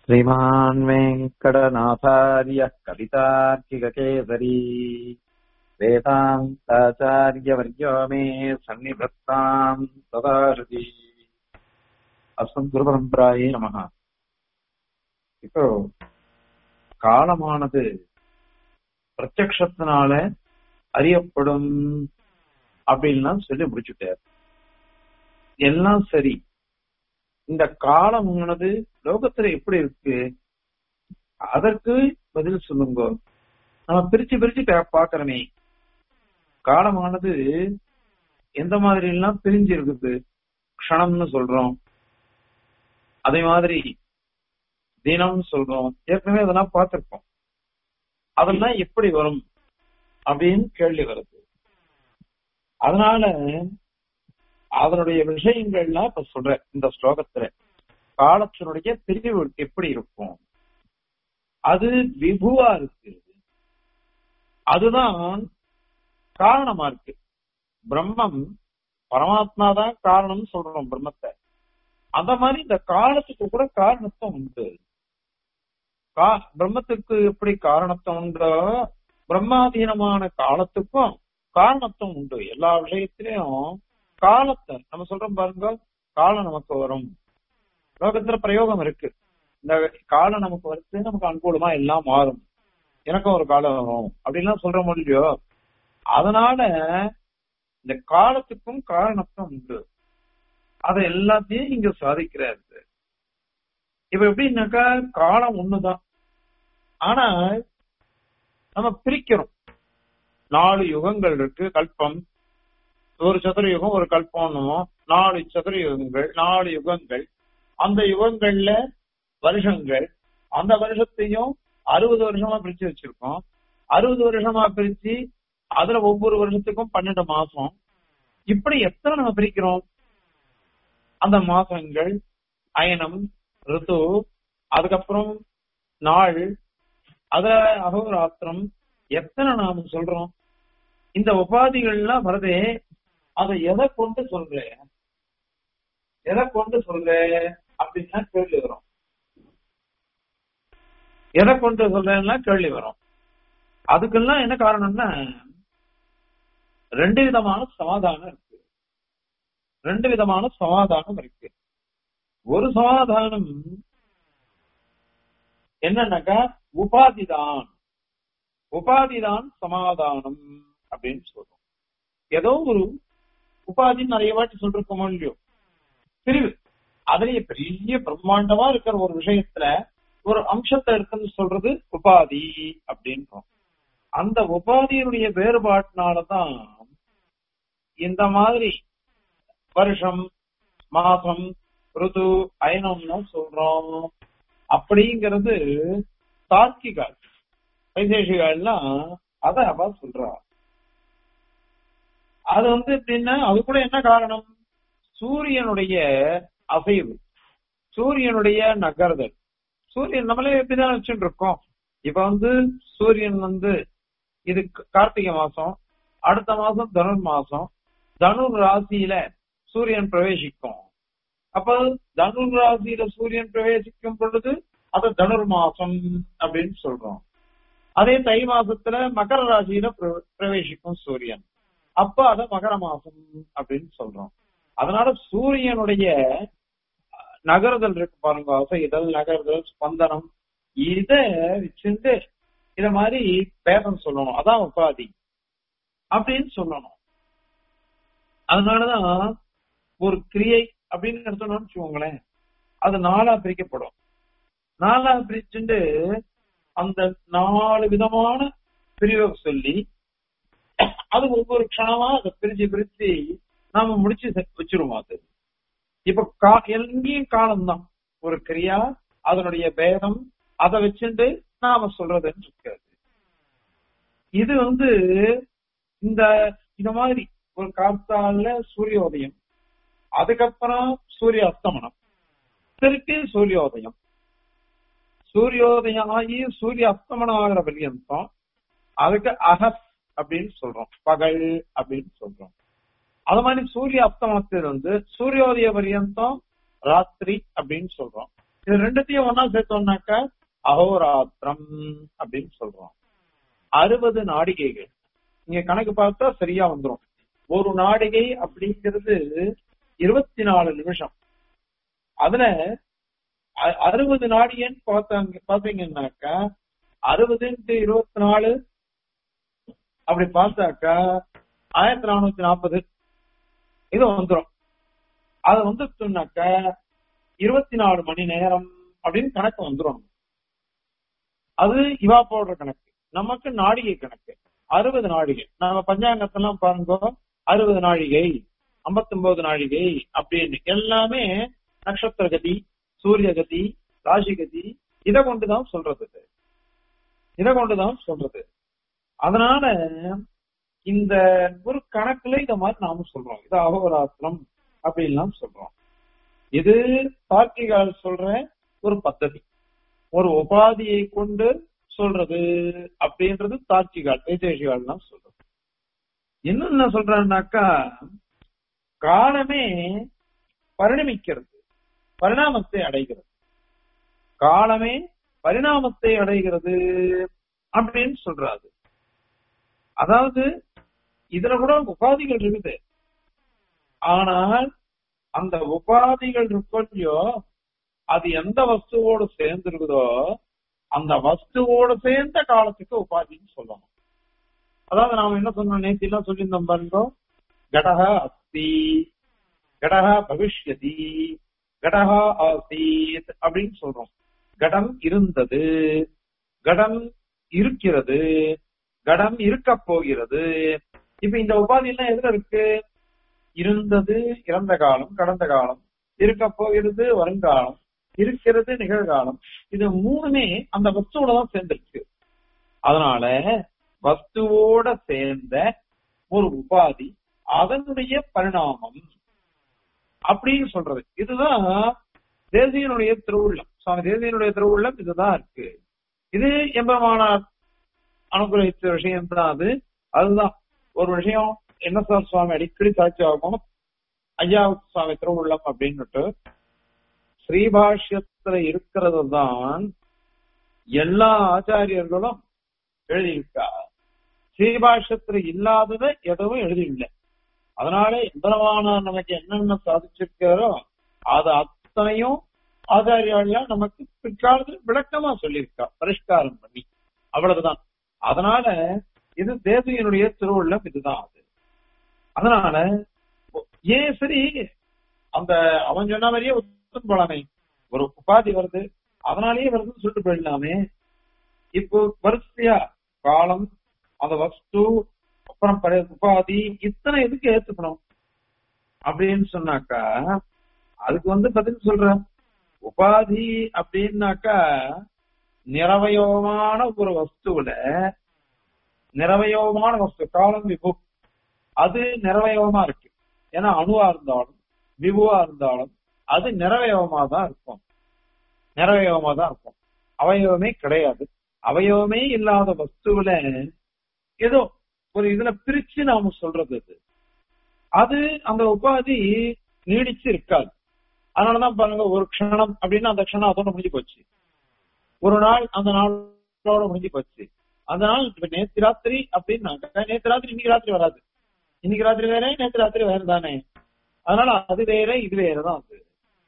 श्रीमान् वेङ्कटनाथार्यः कवितार्किककेसरी वेदान्ताचार्यवर्यो मे सन्निधत्ताम् सदा हृदि அஸ்மத்குருபரம்பராயே நமக இப்போ காலமானது பிரத்யக்ஷத்தினால அறியப்படும் அப்படின்லாம் சொல்லி முடிச்சுட்டார் எல்லாம் சரி இந்த காலமானது லோகத்துல எப்படி இருக்கு அதற்கு பதில் சொல்லுங்க நம்ம பிரிச்சு பிரிச்சு பா- பார்க்கிறோமே காலமானது எந்த மாதிரி எல்லாம் பிரிஞ்சு இருக்குது க்ஷணம்னு சொல்றோம் அதே மாதிரி தினம்னு சொல்றோம் ஏற்கனவே அதெல்லாம் பார்த்திருக்கோம் அதெல்லாம் எப்படி வரும் அப்படின்னு கேள்வி வருது அதனால அதனுடைய விஷயங்கள்லாம் இப்ப சொல்றேன் இந்த ஸ்லோகத்துல காலத்தினுடைய பிரிவு எப்படி இருக்கும் அது விபுவா இருக்கு அதுதான் காரணமா இருக்கு பிரம்மம் பரமாத்மா தான் காரணம் சொல்றோம் பிரம்மத்தை அந்த மாதிரி இந்த காலத்துக்கு கூட காரணத்துவம் உண்டு கா- பிரம்மத்துக்கு எப்படி காரணத்துவம் உண்டோ பிரம்மாதீனமான காலத்துக்கும் காரணத்துவம் உண்டு எல்லா விஷயத்திலையும் காலத்தை நம்ம சொல்றோம் பாருங்க காலம் நமக்கு வரும் லோகத்துல பிரயோகம் இருக்கு இந்த காலம் நமக்கு வருது நமக்கு அனுகூலமா எல்லாம் மாறும் எனக்கும் ஒரு காலம் வரும் அப்படின்லாம் சொல்ற முடியோ அதனால இந்த காலத்துக்கும் காரணத்துவம் உண்டு அதை எல்லாத்தையும் இங்க சாதிக்கிறாரு இப்ப எப்படின்னாக்கா காலம் ஒண்ணுதான் ஆனா நம்ம பிரிக்கிறோம் நாலு யுகங்கள் இருக்கு கல்பம் ஒரு சதுர யுகம் ஒரு கல்பம்னும் நாலு சதுர யுகங்கள் நாலு யுகங்கள் அந்த யுகங்கள்ல வருஷங்கள் அந்த வருஷத்தையும் அறுபது வருஷமா பிரிச்சு வச்சிருக்கோம் அறுபது வருஷமா பிரிச்சு அதுல ஒவ்வொரு வருஷத்துக்கும் பன்னெண்டு மாசம் இப்படி எத்தனை நம்ம பிரிக்கிறோம் அந்த மாசங்கள் அயனம் ரிது அதுக்கப்புறம் நாள் அத அகோராத்திரம் எத்தனை நாம சொல்றோம் இந்த உபாதிகள்லாம் வருதே அதை எதை கொண்டு சொல்ற எதை கொண்டு சொல்ற அப்படின்னா கேள்வி வரும் எதை கொண்டு சொல்றேன்னா கேள்வி வரும் அதுக்கெல்லாம் என்ன காரணம்னா ரெண்டு விதமான சமாதானம் இருக்கு ரெண்டு விதமான சமாதானம் இருக்கு ஒரு சமாதானம் என்னன்னாக்கா உபாதிதான் உபாதிதான் சமாதானம் அப்படின்னு சொல்றோம் ஏதோ ஒரு உபாதி நிறைய வாட்டி சொல்றோமோ இல்லையோ பிரிவு அதுலயே பெரிய பிரம்மாண்டமா இருக்கிற ஒரு விஷயத்துல ஒரு அம்சத்தை இருக்குன்னு சொல்றது உபாதி அப்படின்றோம் அந்த உபாதியினுடைய வேறுபாட்டினாலதான் இந்த மாதிரி வருஷம் மாசம் ருது அயனம்னு சொல்றோம் அப்படிங்கிறது தார்க்கிகள் வைசேஷிகள்லாம் அத அவ சொல்றா அது வந்து எப்படின்னா அது கூட என்ன காரணம் சூரியனுடைய அசைவு சூரியனுடைய நகர்தல் சூரியன் நம்மளே எப்படிதான் வச்சுட்டு இருக்கோம் இப்ப வந்து சூரியன் வந்து இது கார்த்திகை மாசம் அடுத்த மாசம் தனுர் மாசம் தனுர் ராசியில சூரியன் பிரவேசிக்கும் அப்ப தனுர் ராசியில சூரியன் பிரவேசிக்கும் பொழுது அது தனுர் மாசம் அப்படின்னு சொல்றோம் அதே தை மாசத்துல மகர ராசியில பிர- பிரவேசிக்கும் சூரியன் அப்ப அத மகர மாசம் அப்படின்னு சொல்றோம் அதனால சூரியனுடைய நகர்தல் இருக்கு பாருங்க அசைதல் நகர்தல் ஸ்பந்தனம் இத வச்சுட்டு இத மாதிரி பேதம் சொல்லணும் அதான் உபாதி அப்படின்னு சொல்லணும் அதனாலதான் ஒரு கிரியை அப்படின்னு எடுத்தோம்னு வச்சுக்கோங்களேன் அது நாலா பிரிக்கப்படும் நாலா பிரிச்சுட்டு அந்த நாலு விதமான பிரிவை சொல்லி அது ஒவ்வொரு க்ஷணமா அதை பிரிச்சு பிரிச்சு நாம முடிச்சு செ- வச்சிருவோம் அது இப்ப கா எங்கேயும் காலம்தான் ஒரு கிரியா அதனுடைய பேதம் அதை வச்சுட்டு நாம சொல்றதுன்னு இருக்கிறது இது வந்து இந்த இந்த மாதிரி ஒரு காத்தால சூரியோதயம் அதுக்கப்புறம் சூரிய அஸ்தமனம் திருப்பி சூரியோதயம் சூரியோதயம் ஆகி சூரிய அஸ்தமனம் ஆகிற பர்யந்தம் அதுக்கு அகஸ் அப்படின்னு சொல்றோம் பகல் அப்படின்னு சொல்றோம் அது மாதிரி சூரிய அஸ்தமனத்தில் வந்து சூரியோதய பர்யந்தம் ராத்திரி அப்படின்னு சொல்றோம் இது ரெண்டுத்தையும் ஒன்னா சேர்த்தோம்னாக்கா அகோராத்திரம் அப்படின்னு சொல்றோம் அறுபது நாடிகைகள் நீங்க கணக்கு பார்த்தா சரியா வந்துரும் ஒரு நாடிகை அப்படிங்கிறது இருபத்தி நாலு நிமிஷம் அதுல அ- அறுபது நாடிகன்னு பார்த்தாங்க பாத்தீங்கன்னாக்கா அறுபது இருபத்தி நாலு அப்படி பார்த்தாக்கா ஆயிரத்தி நானூத்தி நாற்பது இது வந்துரும் அது வந்துச்சுனாக்கா இருபத்தி நாலு மணி நேரம் அப்படின்னு கணக்கு வந்துரும் அது இவா போடுற கணக்கு நமக்கு நாடிகை கணக்கு அறுபது நாழிகை நம்ம பஞ்சாங்கத்தெல்லாம் பாருங்க அறுபது நாழிகை ஐம்பத்தொன்பது நாழிகை அப்படின்னு எல்லாமே நட்சத்திர கதி சூரிய கதி ராசி கதி இதை கொண்டுதான் சொல்றது இது. இதை கொண்டுதான் சொல்றது அதனால இந்த ஒரு கணக்குல இத மாதிரி நாம சொல்றோம் இது அகோராத்திரம் அப்படின்லாம் சொல்றோம் இது தார்க்கிகால் சொல்ற ஒரு பద్ధதி ஒரு உபாதியை கொண்டு சொல்றது அப்படின்றது தார்க்கிகால் வைத்தேசிகால் சொல்றது இன்னும் என்ன சொல்றான்னாக்கா காலமே பரிணமிக்கிறது பரிணாமத்தை அடைகிறது காலமே பரிணாமத்தை அடைகிறது அப்படின்னு சொல்றாரு அதாவது இதுல கூட உபாதிகள் இருக்குது ஆனால் அந்த உபாதிகள் இருக்கோ அது எந்த வஸ்துவோடு சேர்ந்து இருக்குதோ அந்த வஸ்துவோடு சேர்ந்த காலத்துக்கு உபாதின்னு சொல்லணும் அதாவது நாம என்ன சொன்னோம் நேத்தி எல்லாம் சொல்லியிருந்தோம் பாருங்க கடக அஸ்தி கடக பவிஷ்யதி கடக ஆசீத் அப்படின்னு சொல்றோம் கடம் இருந்தது கடம் இருக்கிறது கடம் இருக்க போகிறது இப்ப இந்த உபாதி எல்லாம் எதுல இருக்கு இருந்தது இறந்த காலம் கடந்த காலம் இருக்க போகிறது வருங்காலம் இருக்கிறது நிகழ்காலம் இது மூணுமே அந்த வஸ்துவோட தான் சேர்ந்திருக்கு அதனால வஸ்துவோட சேர்ந்த ஒரு உபாதி அதனுடைய பரிணாமம் அப்படின்னு சொல்றது இதுதான் தேசியனுடைய திருவுள்ளம் சுவாமி தேசியனுடைய திருவுள்ளம் இதுதான் இருக்கு இது எம்பெருமானார் அனுகிரகித்த விஷயம் தான் அது அதுதான் ஒரு விஷயம் என்ன சார் சுவாமி அடிக்கடி சாட்சி ஆகும் ஐயா சுவாமி திருவுள்ளம் அப்படின்னுட்டு ஸ்ரீபாஷ்யத்துல இருக்கிறது தான் எல்லா ஆச்சாரியர்களும் எழுதியிருக்கா ஸ்ரீபாஷ்யத்துல இல்லாததை எதுவும் எழுதியில்லை அதனால எந்தனவானார் நமக்கு என்னென்ன சாதிச்சிருக்காரோ அது அத்தனையும் ஆச்சாரியாலாம் நமக்கு பிற்காலத்தில் விளக்கமா சொல்லியிருக்கா பரிஷ்காரம் பண்ணி அவ்வளவுதான் அதனால இது தேசியனுடைய திருவுள்ளம் இதுதான் அது அதனால ஏன் சரி அந்த அவன் சொன்ன மாதிரியே ஒத்துன்னு போலாமே ஒரு உபாதி வருது அதனாலேயே வருதுன்னு சொல்லிட்டு போயிடலாமே இப்போ வரிசையா காலம் அந்த வஸ்து அப்புறம் பழைய உபாதி இத்தனை எதுக்கு ஏத்துக்கணும் அப்படின்னு சொன்னாக்கா அதுக்கு வந்து பதில் சொல்றேன் உபாதி அப்படின்னாக்கா நிறவயவமான ஒரு வஸ்துவில நிறவயவமான வஸ்து காலம் விபு அது நிறவயவமா இருக்கு ஏன்னா அணுவா இருந்தாலும் விபுவா இருந்தாலும் அது நிறவயவமா தான் இருக்கும் நிறவயவமா தான் இருக்கும் அவயவமே கிடையாது அவயவமே இல்லாத வஸ்துவில ஏதோ ஒரு இதுல பிரிச்சு நாம சொல்றது அது அது அந்த உபாதி நீடிச்சு இருக்காது அதனாலதான் பாருங்க ஒரு க்ஷணம் அப்படின்னா அந்த க்ஷணம் அதோட முடிஞ்சு போச்சு ஒரு நாள் அந்த நாளோட முடிஞ்சு போச்சு அந்த நாள் இப்ப நேத்து ராத்திரி அப்படின்னாக்க நேத்து ராத்திரி இன்னைக்கு ராத்திரி வராது இன்னைக்கு ராத்திரி வேற நேத்து ராத்திரி வேற தானே அதனால அது வேற இது வேறதான் அது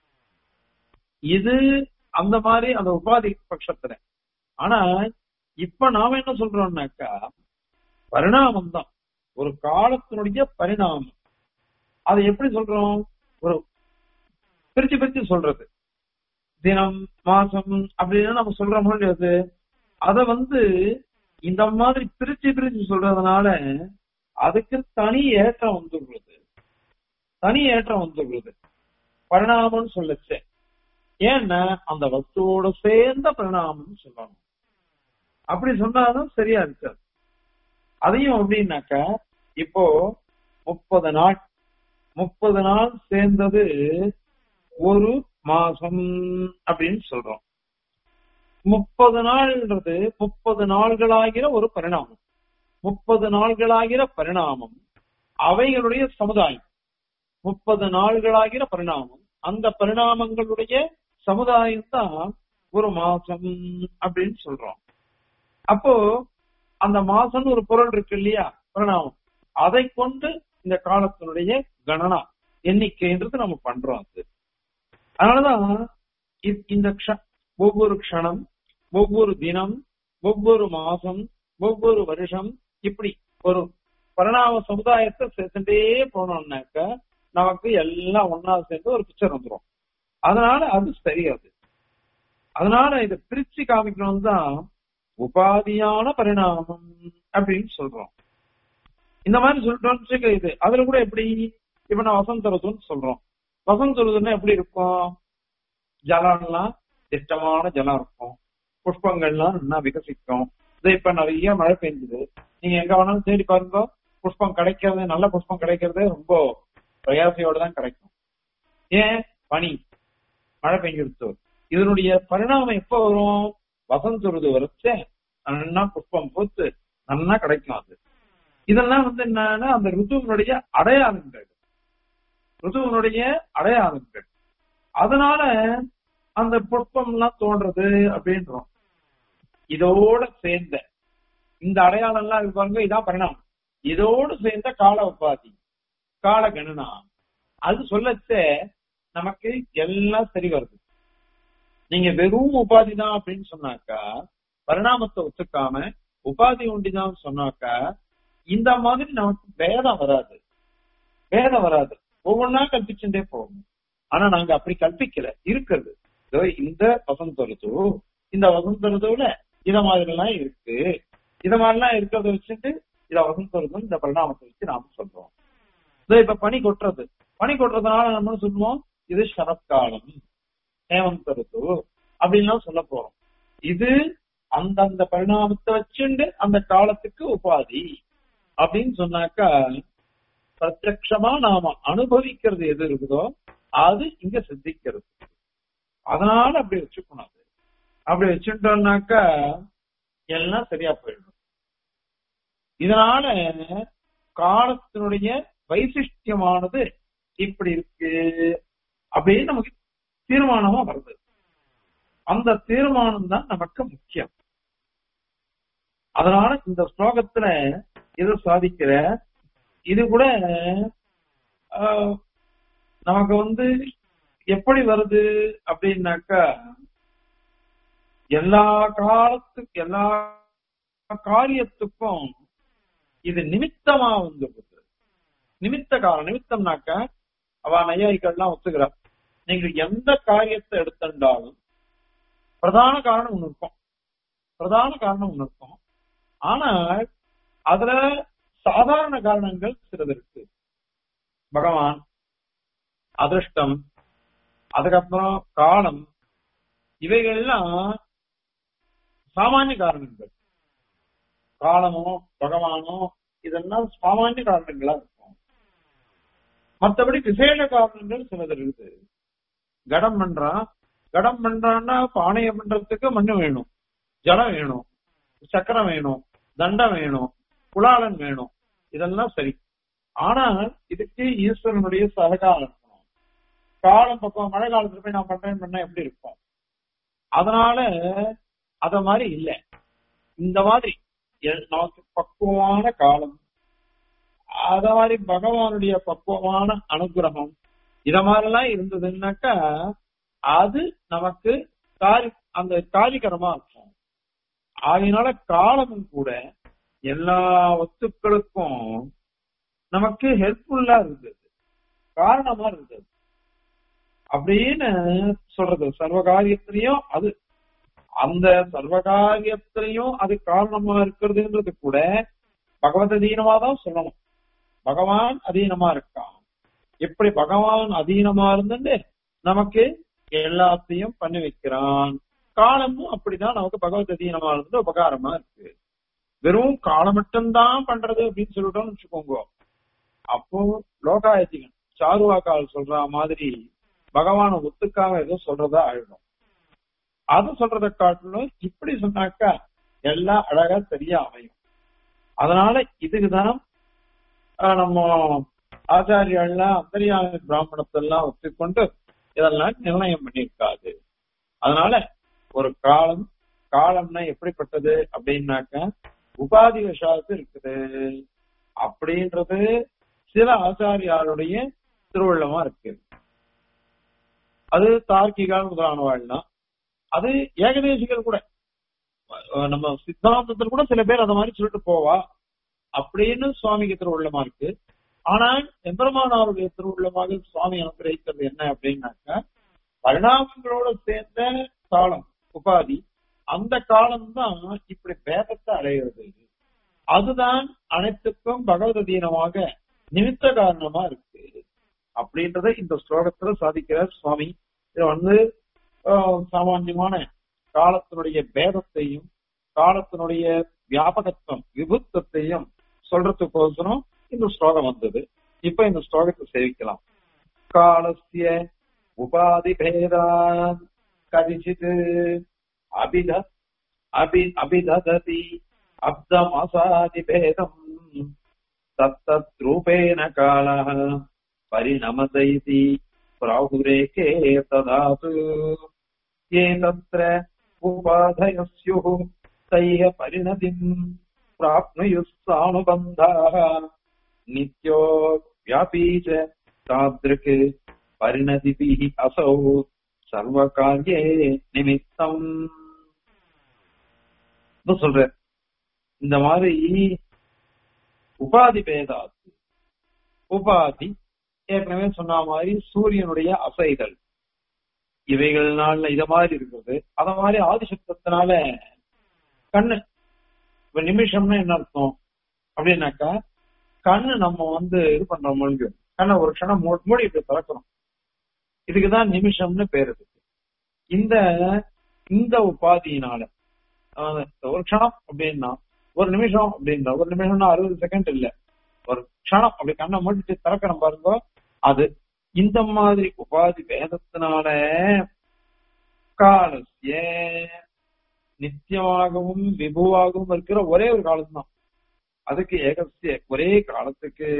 இது அந்த மாதிரி அந்த உபாதி பட்சத்துல ஆனா இப்ப நாம என்ன சொல்றோம்னாக்கா பரிணாமம் தான் ஒரு காலத்தினுடைய பரிணாமம் அதை எப்படி சொல்றோம் ஒரு பிரிச்சு பிரிச்சு சொல்றது தினம் மாசம் அப்படின்னு நம்ம சொல்ற முடியாது அத வந்து இந்த மாதிரி பிரிச்சு பிரிச்சு சொல்றதுனால அதுக்கு தனி ஏற்றம் வந்துள்ளது தனி ஏற்றம் வந்துள்ளது பரிணாமம்னு சொல்லச்சு ஏன்னா அந்த வஸ்துவோட சேர்ந்த பரிணாமம்னு சொல்லணும் அப்படி சொன்னாதான் சரியா இருக்காது அதையும் அப்படின்னாக்கா இப்போ முப்பது நாள் முப்பது நாள் சேர்ந்தது ஒரு மாசம் அப்படின்னு சொல்றோம் முப்பது நாள்ன்றது முப்பது நாள்களாகிற ஒரு பரிணாமம் முப்பது நாள்களாகிற பரிணாமம் அவைகளுடைய சமுதாயம் முப்பது நாள்களாகிற பரிணாமம் அந்த பரிணாமங்களுடைய சமுதாயம் தான் ஒரு மாசம் அப்படின்னு சொல்றோம் அப்போ அந்த மாசம்னு ஒரு பொருள் இருக்கு இல்லையா பிரணாமம் அதை கொண்டு இந்த காலத்தினுடைய கணனா எண்ணிக்கைன்றது நம்ம பண்றோம் அது அதனாலதான் இ- இந்த க்ஷ- ஒவ்வொரு க்ஷணம் ஒவ்வொரு தினம் ஒவ்வொரு மாசம் ஒவ்வொரு வருஷம் இப்படி ஒரு பரிணாம சமுதாயத்தை சேர்த்துட்டே போனோம்னாக்க நமக்கு எல்லாம் ஒன்னா சேர்ந்து ஒரு பிக்சர் வந்துரும் அதனால அது சரியாது அதனால இதை பிரிச்சு காமிக்கணும் தான் உபாதியான பரிணாமம் அப்படின்னு சொல்றோம் இந்த மாதிரி சொல்லிட்டோம்னு வச்சுக்க இது அதுல கூட எப்படி இப்ப நான் வசந்த ருதுன்னு சொல்றோம் வசந்த ருதுன்னா எப்படி இருக்கும் ஜலம்லாம் திட்டமான ஜலம் இருக்கும் புஷ்பங்கள்லாம் நல்லா விகசிக்கும் இது இப்ப நிறைய மழை பெஞ்சுது நீங்க எங்க வேணாலும் தேடி பாருங்க புஷ்பம் கிடைக்கிறது நல்ல புஷ்பம் கிடைக்கிறது ரொம்ப பிரயாசையோட தான் கிடைக்கும் ஏன் பனி மழை பெஞ்சிருச்சு இதனுடைய பரிணாமம் எப்ப வரும் வசந்த ருது வரைச்சே நல்லா புஷ்பம் பூத்து நல்லா கிடைக்கும் அது இதெல்லாம் வந்து என்னன்னா அந்த ருதுவனுடைய அடையாளங்கள் ருதுவனுடைய அடையாளங்கள் அதனால அந்த புஷ்பம் எல்லாம் தோன்றது அப்படின்றோம் இதோட சேர்ந்த இந்த அடையாளம் எல்லாம் இருக்கு பாருங்க இதான் பரிணாமம் இதோடு சேர்ந்த கால உபாதி கால கணனா அது சொல்லச்சே நமக்கு எல்லாம் சரி வருது நீங்க வெறும் உபாதி தான் அப்படின்னு சொன்னாக்கா பரிணாமத்தை ஒத்துக்காம உபாதி உண்டிதான் சொன்னாக்கா இந்த மாதிரி நமக்கு வேதம் வராது வேதம் வராது ஒவ்வொன்னா கல்பிச்சுட்டே போகணும் ஆனா நாங்க அப்படி கல்பிக்கல இருக்கிறது இதோ இந்த வசந்த ருது இந்த வசந்த ருதுவுல இத மாதிரி எல்லாம் இருக்கு இத மாதிரி எல்லாம் இருக்கிறத வச்சுட்டு இத வசந்த ருது இந்த பரிணாமத்தை வச்சு நாம சொல்றோம் இதோ இப்ப பனி கொட்டுறது பனி கொட்டுறதுனால நம்ம என்ன சொல்லுவோம் இது சரத்காலம் ஹேமந்த ருது அப்படின்லாம் சொல்ல போறோம் இது அந்தந்த பரிணாமத்தை வச்சுண்டு அந்த காலத்துக்கு உபாதி அப்படின்னு சொன்னாக்கா பிரத்யக்ஷமா நாம அனுபவிக்கிறது எது இருக்குதோ அது இங்க சித்திக்கிறது அதனால அப்படி வச்சுக்கணும் அது அப்படி வச்சுட்டோம்னாக்கா எல்லாம் சரியா போயிடும் இதனால காலத்தினுடைய வைசிஷ்டியமானது இப்படி இருக்கு அப்படின்னு நமக்கு தீர்மானமா வருது அந்த தீர்மானம் தான் நமக்கு முக்கியம் அதனால இந்த ஸ்லோகத்துல இதை சாதிக்கிற இது கூட ஆஹ், நமக்கு வந்து எப்படி வருது அப்படின்னாக்கா எல்லா காலத்துக்கு எல்லா காரியத்துக்கும் இது நிமித்தமா வந்துடுது நிமித்த காலம் நிமித்தம்னாக்க அவ நையாயிக்கள்லாம் ஒத்துக்கிறா நீங்க எந்த காரியத்தை எடுத்துட்டாலும் பிரதான காரணம் ஒண்ணு இருக்கும் பிரதான காரணம் ஒண்ணு இருக்கும் ஆனால் அதுல சாதாரண காரணங்கள் சிலது இருக்கு பகவான் அதிர்ஷ்டம் அதுக்கப்புறம் காலம் இவைகள்லாம் சாமானிய காரணங்கள் காலமோ பகவானோ இதெல்லாம் சாமானிய காரணங்களா இருக்கும் மற்றபடி விசேஷ காரணங்கள் சிலது இருக்குது கடம் பண்றான் கடம் பண்றான்னா பானையை பண்றதுக்கு மண்ணு வேணும் ஜலம் வேணும் சக்கரம் வேணும் தண்டம் வேணும் குலாலன் வேணும் இதெல்லாம் சரி ஆனால் இதுக்கு ஈஸ்வரனுடைய சககாலம் இருக்கணும் காலம் பக்கம் மழை காலத்துல போய் நான் பண்றேன் பண்ண எப்படி இருக்கும் அதனால அத மாதிரி இல்ல இந்த மாதிரி எ- நமக்கு பக்குவமான காலம் அத மாதிரி பகவானுடைய பக்குவமான அனுகிரகம் இத மாதிரிலாம் இருந்ததுன்னாக்கா அது நமக்கு காரி அந்த காரிகரமா இருக்கும் ஆகையினால காலமும் கூட எல்லா வஸ்துக்களுக்கும் நமக்கு ஹெல்ப்ஃபுல்லா இருந்தது காரணமா இருந்தது அப்படின்னு சொல்றது சர்வகாரியத்திலையும் அது அந்த சர்வகாரியத்திலையும் அது காரணமா இருக்கிறதுன்றது கூட பகவத் அதீனமா தான் சொல்லணும் பகவான் அதீனமா இருக்கான் எப்படி பகவான் அதீனமா இருந்துட்டு நமக்கு எல்லாத்தையும் பண்ணி வைக்கிறான் காலமும் அப்படிதான் நமக்கு பகவத் அதீனமா இருந்து உபகாரமா இருக்கு வெறும் காலம் மட்டும்தான் பண்றது அப்படின்னு சொல்லிட்டோம்னு வச்சுக்கோங்க அப்போ லோகாயத்திகன் சாருவாக்கால் சொல்ற மாதிரி பகவானை ஒத்துக்காம ஏதோ சொல்றதா ஆயிடும் அது சொல்றத காட்டிலும் இப்படி சொன்னாக்கா எல்லாம் அழகா சரியா அமையும் அதனால இதுக்குதான் ஆஹ், நம்ம ஆச்சாரியெல்லாம் அந்தரியாமி பிராமணத்தெல்லாம் ஒத்துக்கொண்டு இதெல்லாம் நிர்ணயம் பண்ணியிருக்காது அதனால ஒரு காலம் காலம்னா எப்படிப்பட்டது அப்படின்னாக்க உபாதி விஷாத்து இருக்குது அப்படின்றது சில ஆச்சாரியாருடைய திருவள்ளமா இருக்கு அது தார்க்கிகால் முதலானவாள்னா அது ஏகதேசிகள் கூட அஹ் நம்ம சித்தாந்தத்தில் கூட சில பேர் அந்த மாதிரி சொல்லிட்டு போவா அப்படின்னு சுவாமிக்கு திருவுள்ளமா இருக்கு ஆனால் எம்பெருமானாருடைய திருவுள்ளமாக சுவாமி அனுகிரகிக்கிறது என்ன அப்படின்னாக்கா பரிணாமங்களோட சேர்ந்த காலம் உபாதி அந்த காலம் தான் இப்படி பேதத்தை அடைகிறது அதுதான் அனைத்துக்கும் பகவதீனமாக நிமித்த காரணமா இருக்கு அப்படின்றத இந்த ஸ்லோகத்துல சாதிக்கிறார் சுவாமி இது வந்து ஆஹ், சாமான்யமான காலத்தினுடைய பேதத்தையும் காலத்தினுடைய வியாபகத்துவம் விபுத்தத்தையும் சொல்றதுக்கோசரம் இந்த ஸ்லோகம் வந்தது இப்ப இந்த ஸ்லோகத்தை சேவிக்கலாம் காலசிய உபாதி பேதான் கதிச்சித் அபித அபி அபிதததி அப்தமாசாதி பேதம் தத்தத் ரூபேண காலः परिणमत इति प्राहुरेके तदातु ये तत्र उपाधयः स्युः तैः परिणतिम् प्राप्नुयुः सानुबन्धाः नित्यो व्यापी च तादृक् परिणतिभिः असौ सर्वकार्ये நிமித்தம் சொல்ற இந்த மாதிரி உபாதி பேதாத்து உபாதி ஏற்கனவே சொன்ன மாதிரி சூரியனுடைய அசைகள் இவைகள்னால இத மாதிரி இருக்கிறது அத மாதிரி ஆதிசப்தத்தினால கண்ணு இப்ப நிமிஷம்னா என்ன அர்த்தம் அப்படின்னாக்கா கண்ணு நம்ம வந்து இது பண்றோம் முடியும் கண்ணை ஒரு க்ஷணம் மூ- மூடி இப்படி திறக்கிறோம் இதுக்குதான் நிமிஷம்னு பேரு இருக்கு இந்த இந்த உபாதியினால அஹ், ஒரு க்ஷணம் அப்படின்னா ஒரு நிமிஷம் அப்படின்னா ஒரு நிமிஷம்னா அறுபது செகண்ட் இல்ல ஒரு க்ஷணம் அப்படி கண்ணை மூடிட்டு திறக்கிறோம் பாருங்க அது இந்த மாதிரி உபாதி பேதத்தினால காலசிய நித்தியமாகவும் விபுவாகவும் இருக்கிற ஒரே ஒரு காலம் தான் அதுக்கு ஏகசிய ஒரே காலத்துக்கு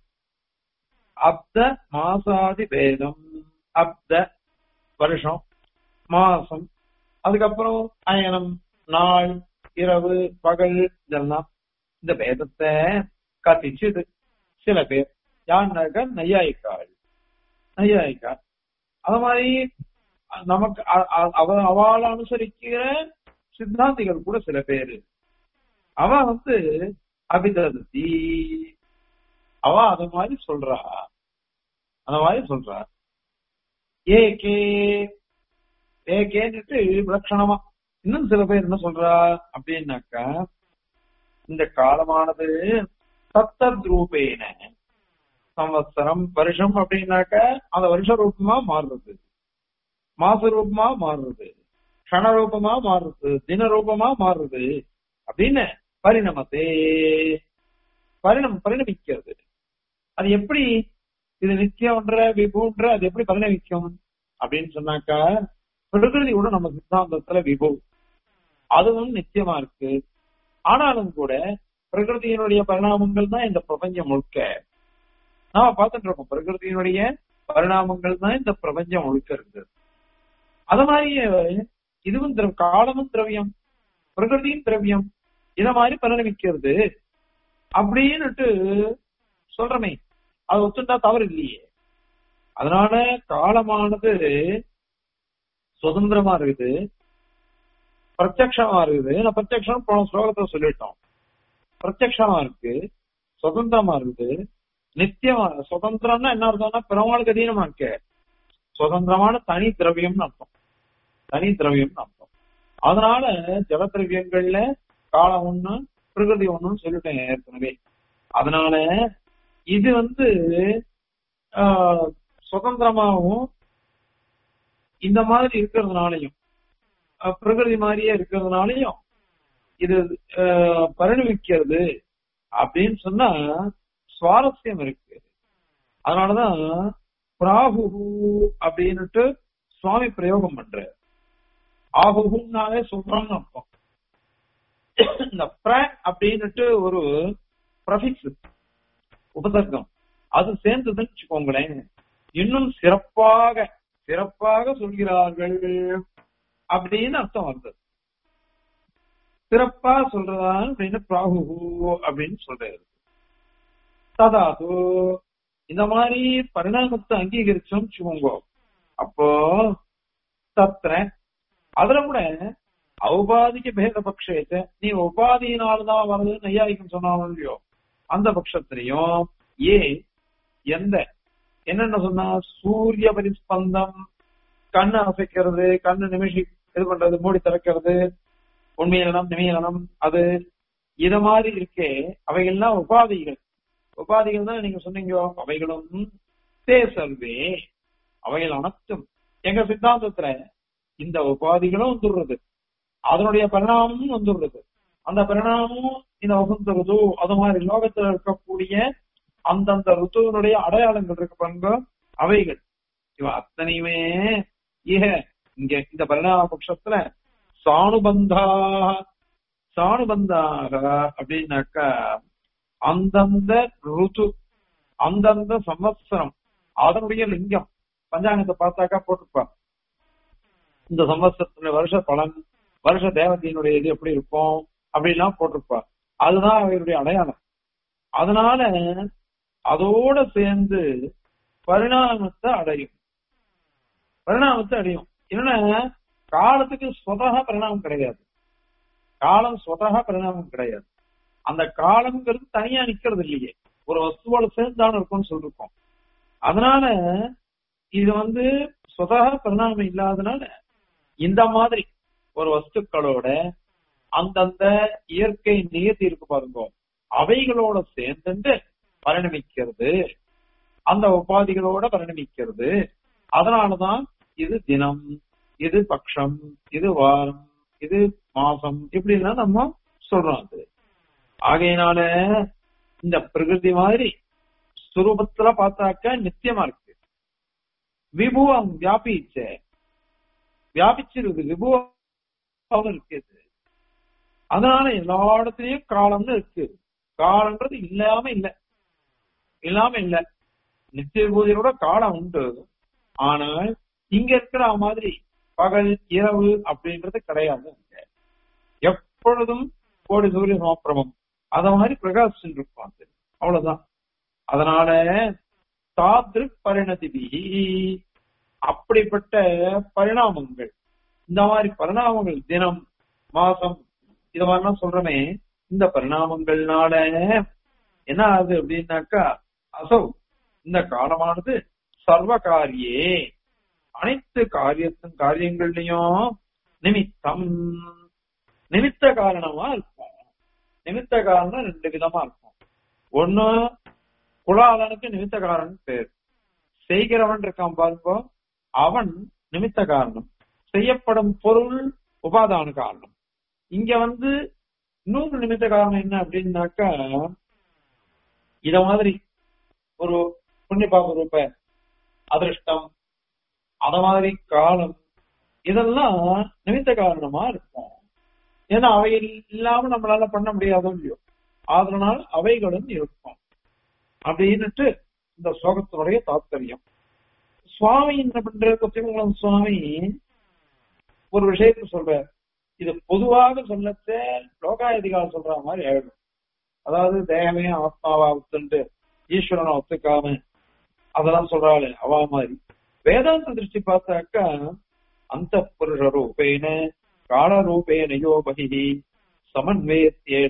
அப்த மாசாதி பேதம் அப்த வருஷம் மாசம் அதுக்கப்புறம் அயனம் நாள் இரவு பகல் இதெல்லாம் இந்த பேதத்தை கத்திச்சுது சில பேர் யாருனாக்க நையாயிக்காள் நையாயிக்கா அது மாதிரி நமக்கு அ- அ- அவ அவளை அனுசரிக்கிற சித்தாந்திகள் கூட சில பேரு அவ வந்து அபிததி அவ அத மாதிரி சொல்றா அந்த மாதிரி சொல்றா ஏகே ஏகேன்னுட்டு விலட்சணமா இன்னும் சில பேர் என்ன சொல்றா அப்படின்னாக்கா இந்த காலமானது சத்தத் ரூபேன சம்வத்சரம் வருஷம் அப்படின்னாக்க அந்த வருஷ ரூபமா மாறுறது மாச ரூபமா மாறுறது க்ஷண ரூபமா மாறுறது தின ரூபமா மாறுறது அப்படின்னு பரிணமத்தே பரிணம் பரிணமிக்கிறது அது எப்படி இது நித்தியம்ன்ற விபுன்ற அது எப்படி பரிணமிக்கும் அப்படின்னு சொன்னாக்கா பிரகிருதியோட நம்ம சித்தாந்தத்துல விபு அதுவும் நித்தியமா இருக்கு ஆனாலும் கூட பிரகிருதியினுடைய பரிணாமங்கள் தான் இந்த பிரபஞ்சம் முழுக்க நாம பார்த்துட்டு இருக்கோம் பிரகிருதியினுடைய பரிணாமங்கள் தான் இந்த பிரபஞ்சம் முழுக்க இருக்கு அத மாதிரியே இதுவும் திர காலமும் திரவியம் பிரகிருதியும் திரவியம் இத மாதிரி பரிணமிக்கிறது அப்படின்னுட்டு சொல்றமே அது ஒத்துண்டா தவறு இல்லையே அதனால காலமானது சுதந்திரமா இருக்குது பிரத்யக்ஷமா இருக்குது நான் பிரத்யக்ஷம் போன ஸ்லோகத்துல சொல்லிட்டோம் பிரத்யக்ஷமா இருக்கு சுதந்திரமா இருக்குது நித்தியமா சுதந்திரம்னா என்ன அர்த்தம்னா பெருமாளுக்கு அதீனமா இருக்கு சுதந்திரமான தனி திரவியம்னு அர்த்தம் தனி திரவியம்னு அர்த்தம் அதனால ஜல திரவியங்கள்ல காலம் ஒண்ணு பிரகிருதி ஒண்ணுன்னு சொல்லிட்டேன் ஏற்கனவே அதனால இது வந்து ஆஹ், சுதந்திரமாவும் இந்த மாதிரி இருக்கிறதுனாலையும் அஹ், பிரகிருதி மாதிரியே இருக்கிறதுனாலையும் இது ஆஹ், பரிணமிக்கிறது அப்படின்னு சொன்னா சுவாரஸ்யம் இருக்கு அதனாலதான் பிராகு அப்படின்னுட்டு சுவாமி பிரயோகம் பண்ற ஆகுகுன்னாலே சொல்றான்னு அர்த்தம் இந்த பிர அப்படின்னுட்டு ஒரு ப்ரஃபிக்ஸ் உபசர்க்கம் அது சேர்ந்ததுன்னு வச்சுக்கோங்களேன் இன்னும் சிறப்பாக சிறப்பாக சொல்கிறார்கள் அப்படின்னு அர்த்தம் வருது சிறப்பா சொல்றதா அப்படின்னு பிராகு அப்படின்னு சொல்றாரு ததாது இந்த மாதிரி பரிணாமத்தை அங்கீகரிச்சோம் வச்சுக்கோங்க அப்போ தத்திர அதுல கூட ஔபாதிக பேத பட்சத்தை நீ உபாதியினால்தான் வருது நையாயிக்கம் சொன்னாலும் இல்லையோ அந்த பட்சத்திலையும் ஏ எந்த என்னென்ன சொன்னா சூரிய பரிஸ்பந்தம் கண்ணு அசைக்கிறது கண்ணு நிமிஷி இது பண்றது மூடி திறக்கிறது உண்மையிலனம் நிமையிலனம் அது இது மாதிரி இருக்கே அவைகள்லாம் உபாதிகள் உபாதிகள் தான் நீங்க சொன்னீங்க அவைகளும் தேசல்வே அவைகள் அனைத்தும் எங்க சித்தாந்தத்துல இந்த உபாதிகளும் வந்துடுறது அதனுடைய பரிணாமமும் வந்துடுறது அந்த பரிணாமமும் இந்த வசந்த ருது அது மாதிரி லோகத்துல இருக்கக்கூடிய அந்தந்த ருத்துவனுடைய அடையாளங்கள் இருக்கு பாருங்க அவைகள் இவ அத்தனையுமே இக இங்க இந்த பரிணாம பட்சத்துல சாணுபந்தாக சாணுபந்தாக அப்படின்னாக்கா அந்தந்த ருது அந்தந்த சம்வத்சரம் அதனுடைய லிங்கம் பஞ்சாங்கத்தை பார்த்தாக்கா போட்டிருப்பா இந்த சம்வத்சரத்துல வருஷ பலன் வருஷ தேவதையினுடைய இது எப்படி இருக்கும் அப்படிலாம் போட்டிருப்பா அதுதான் அவருடைய அடையாளம் அதனால அதோட சேர்ந்து பரிணாமத்தை அடையும் பரிணாமத்தை அடையும் என்னன்னா காலத்துக்கு ஸ்வதக பரிணாமம் கிடையாது காலம் ஸ்வதக பரிணாமம் கிடையாது அந்த காலம்ங்கிறது தனியா நிக்கிறது இல்லையே ஒரு வஸ்துவோட சேர்ந்தாலும் இருக்கும்னு சொல்லிருக்கோம் அதனால இது வந்து ஸ்வதக பரிணாமம் இல்லாதனால இந்த மாதிரி ஒரு வஸ்துக்களோட அந்தந்த இயற்கை நியத்தி இருக்கு பாருங்க அவைகளோட சேர்ந்து பரிணமிக்கிறது அந்த உபாதிகளோட பரிணமிக்கிறது அதனாலதான் இது தினம் இது பட்சம் இது வாரம் இது மாசம் இப்படி எல்லாம் நம்ம சொல்றோம் அது ஆகையினால இந்த பிரகிருதி மாதிரி சுரூபத்துல பார்த்தாக்க நித்தியமா இருக்கு விபுவம் வியாபிச்ச வியாபிச்சிருது விபுவம் இருக்குது அதனால எல்லா இடத்துலயும் காலம்னு இருக்கு காலம்ன்றது இல்லாம இல்ல இல்லாம இல்ல நித்திய பூஜையோட காலம் உண்டு ஆனால் இங்க இருக்கிற மாதிரி பகல் இரவு அப்படின்றது கிடையாது எப்பொழுதும் கோடி சூரிய சமப்பிரமம் அத மாதிரி பிரகாசம் இருக்கும் அது அவ்வளவுதான் அதனால தாத்ரு பரிணதி அப்படிப்பட்ட பரிணாமங்கள் இந்த மாதிரி பரிணாமங்கள் தினம் மாசம் இது மாதிரிலாம் சொல்றமே இந்த பரிணாமங்கள்னால என்ன ஆகுது அப்படின்னாக்கா அசௌ இந்த காலமானது சர்வ காரியே அனைத்து காரியத்தின் காரியங்கள்லயும் நிமித்தம் நிமித்த காரணமா இருக்கும் நிமித்த காரணம் ரெண்டு விதமா இருக்கும் ஒண்ணு குலாலனுக்கு நிமித்த காரணம் பேர் செய்கிறவன் இருக்கான் பாருங்க அவன் நிமித்த காரணம் செய்யப்படும் பொருள் உபாதான காரணம் இங்க வந்து இன்னொரு நிமித்த காரணம் என்ன அப்படின்னாக்கா இத மாதிரி ஒரு புண்ணியபாப ரூப அதிருஷ்டம் அத மாதிரி காலம் இதெல்லாம் நிமித்த காரணமா இருக்கும் ஏன்னா அவைகள் இல்லாம நம்மளால பண்ண முடியாதோ இல்லையோ அதனால் அவைகளும் இருக்கும் அப்படின்னுட்டு இந்த ஸ்லோகத்தினுடைய தாத்பரியம் சுவாமி என்ன பண்ற கொத்திமங்கலம் சுவாமி ஒரு விஷயத்த சொல்ற இது பொதுவாக சொல்லத்த லோகாயதிகால் சொல்ற மாதிரி ஆயிடும் அதாவது தேகமே ஆத்மாவா ஒத்துண்டு ஈஸ்வரனை ஒத்துக்காம அதெல்லாம் சொல்றாள் அவா மாதிரி வேதாந்த திருஷ்டி பார்த்தாக்கா அந்த புருஷ ரூபேன கால ரூபேனையோ பகி சமன்வயத்தேட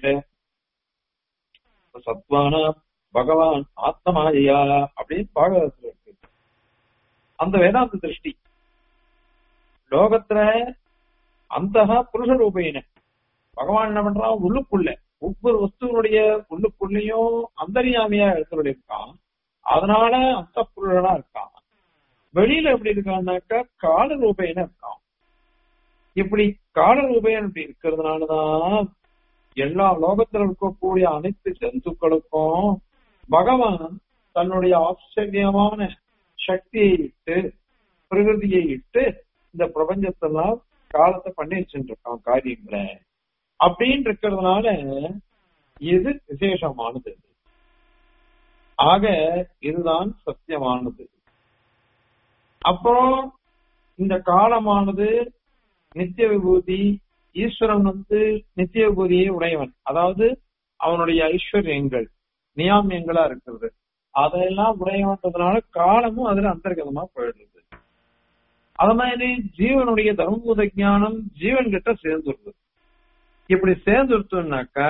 சத்வான பகவான் ஆத்மாயா அப்படின்னு பாகவதத்துல இருக்கு அந்த வேதாந்த திருஷ்டி லோகத்துல அந்த புருஷ ரூபேன பகவான் என்ன பண்றான் உள்ளுக்குள்ள ஒவ்வொரு வஸ்துவனுடைய உள்ளுக்குள்ளேயும் அந்தரியாமையா எடுத்துள்ள இருக்கான் அதனால அந்த புருஷனா இருக்கான் வெளியில எப்படி இருக்கான்னாக்கா கால ரூபேன இருக்கான் இப்படி கால ரூபேன் இப்படி இருக்கிறதுனாலதான் எல்லா லோகத்துல இருக்கக்கூடிய அனைத்து ஜந்துக்களுக்கும் பகவான் தன்னுடைய ஆச்சரியமான சக்தியை இட்டு பிரகிருதியை இட்டு இந்த பிரபஞ்சத்தெல்லாம் காலத்தை பண்ணி வச்சுட்டு இருக்கான் காரியங்களை அப்படின்னு இருக்கிறதுனால இது விசேஷமானது ஆக இதுதான் சத்தியமானது அப்புறம் இந்த காலமானது நித்திய விபூதி ஈஸ்வரன் வந்து நித்திய விபூதியை உடையவன் அதாவது அவனுடைய ஐஸ்வர்யங்கள் நியாமியங்களா இருக்கிறது அதெல்லாம் உடையவன்றதுனால காலமும் அதுல அந்தர்கதமா போயிடுறது அது மாதிரி ஜீவனுடைய தர்மபூத ஞானம் ஜீவன் கிட்ட சேர்ந்துருது இப்படி சேர்ந்துருத்தோம்னாக்கா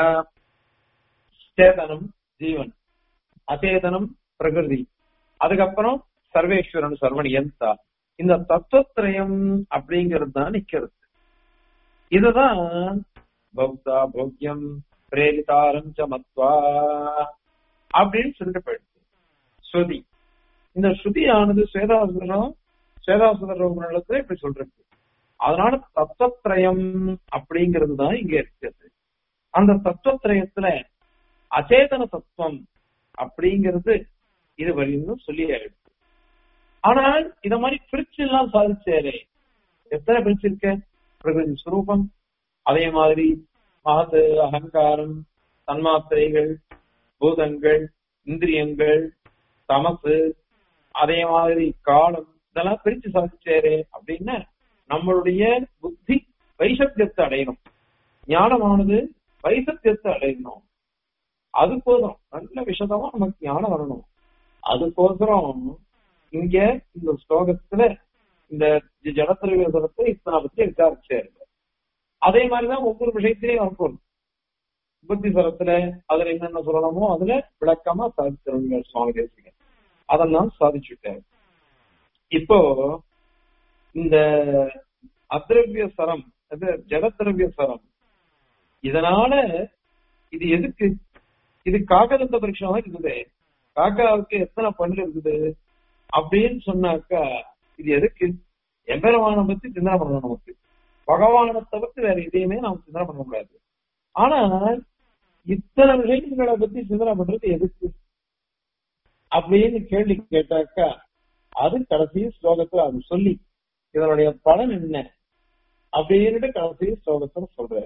சேதனம் ஜீவன் அச்சேதனம் பிரகிருதி அதுக்கப்புறம் சர்வேஸ்வரன் சர்வன் எந்தா இந்த தத்துவத்திரயம் அப்படிங்கிறது தான் நிக்கிறது இதுதான் பௌத்தா போக்கியம் பிரேரிதாரம் சமத்வா அப்படின்னு சொல்லிட்டு போயிடுச்சு ஸ்ருதி இந்த ஸ்ருதியானது ஸ்வேதாசுரம் ஸ்வேதாசுரத்துல இப்படி சொல்றது அதனால தத்துவத்திரயம் அப்படிங்கிறது தான் இங்க இருக்கிறது அந்த தத்துவத்திரயத்துல அச்சேதன தத்துவம் அப்படிங்கிறது இது வரையும் சொல்லி ஆயிடுச்சு ஆனால் இத மாதிரி பிரிச்சு எல்லாம் சாதிச்சாரு எத்தனை பிரிச்சிருக்க பிரகிருதி சுரூபம் அதே மாதிரி மகது அகங்காரம் தன்மாத்திரைகள் பூதங்கள் இந்திரியங்கள் தமசு அதே மாதிரி காலம் இதெல்லாம் பிரிச்சு சாதிச்சாரு அப்படின்னா நம்மளுடைய புத்தி வைசத்தியத்தை அடையணும் ஞானமானது வைசத்தியத்தை அடையணும் அது போதும் நல்ல விஷயமா நமக்கு ஞானம் வரணும் அதுக்கோசரம் இங்க இந்த ஸ்லோகத்துல இந்த ஜடத்திரவியத்தை இத்தனை பத்தி விசாரிச்சாரு அதே மாதிரிதான் ஒவ்வொரு விஷயத்திலையும் இருக்கும் புத்தி சரத்துல அதுல என்னென்ன சொல்லணுமோ அதுல விளக்கமா சாதிச்சிருங்க சுவாமி தேசிகன் அதெல்லாம் சாதிச்சுட்டாரு இப்போ இந்த அத்திரவிய சரம் அது ஜடத்திரவிய சரம் இதனால இது எதுக்கு இது காக்கதந்த பரீட்சை இருக்குது காக்காவுக்கு எத்தனை பல்லு இருக்குது அப்படின்னு சொன்னாக்கா இது எதுக்கு எம்பெருமானை பத்தி சிந்தனை பண்ணணும் நமக்கு பகவானை தவிர்த்து வேற எதையுமே நாம் சிந்தனை பண்ண முடியாது ஆனால் இத்தனை விஷயங்களை பத்தி சிந்தனை பண்றது எதுக்கு அப்படின்னு கேள்வி கேட்டாக்கா அது கடைசி ஸ்லோகத்துல அது சொல்லி இதனுடைய பலன் என்ன அப்படின்னுட்டு கடைசி ஸ்லோகத்துல சொல்ற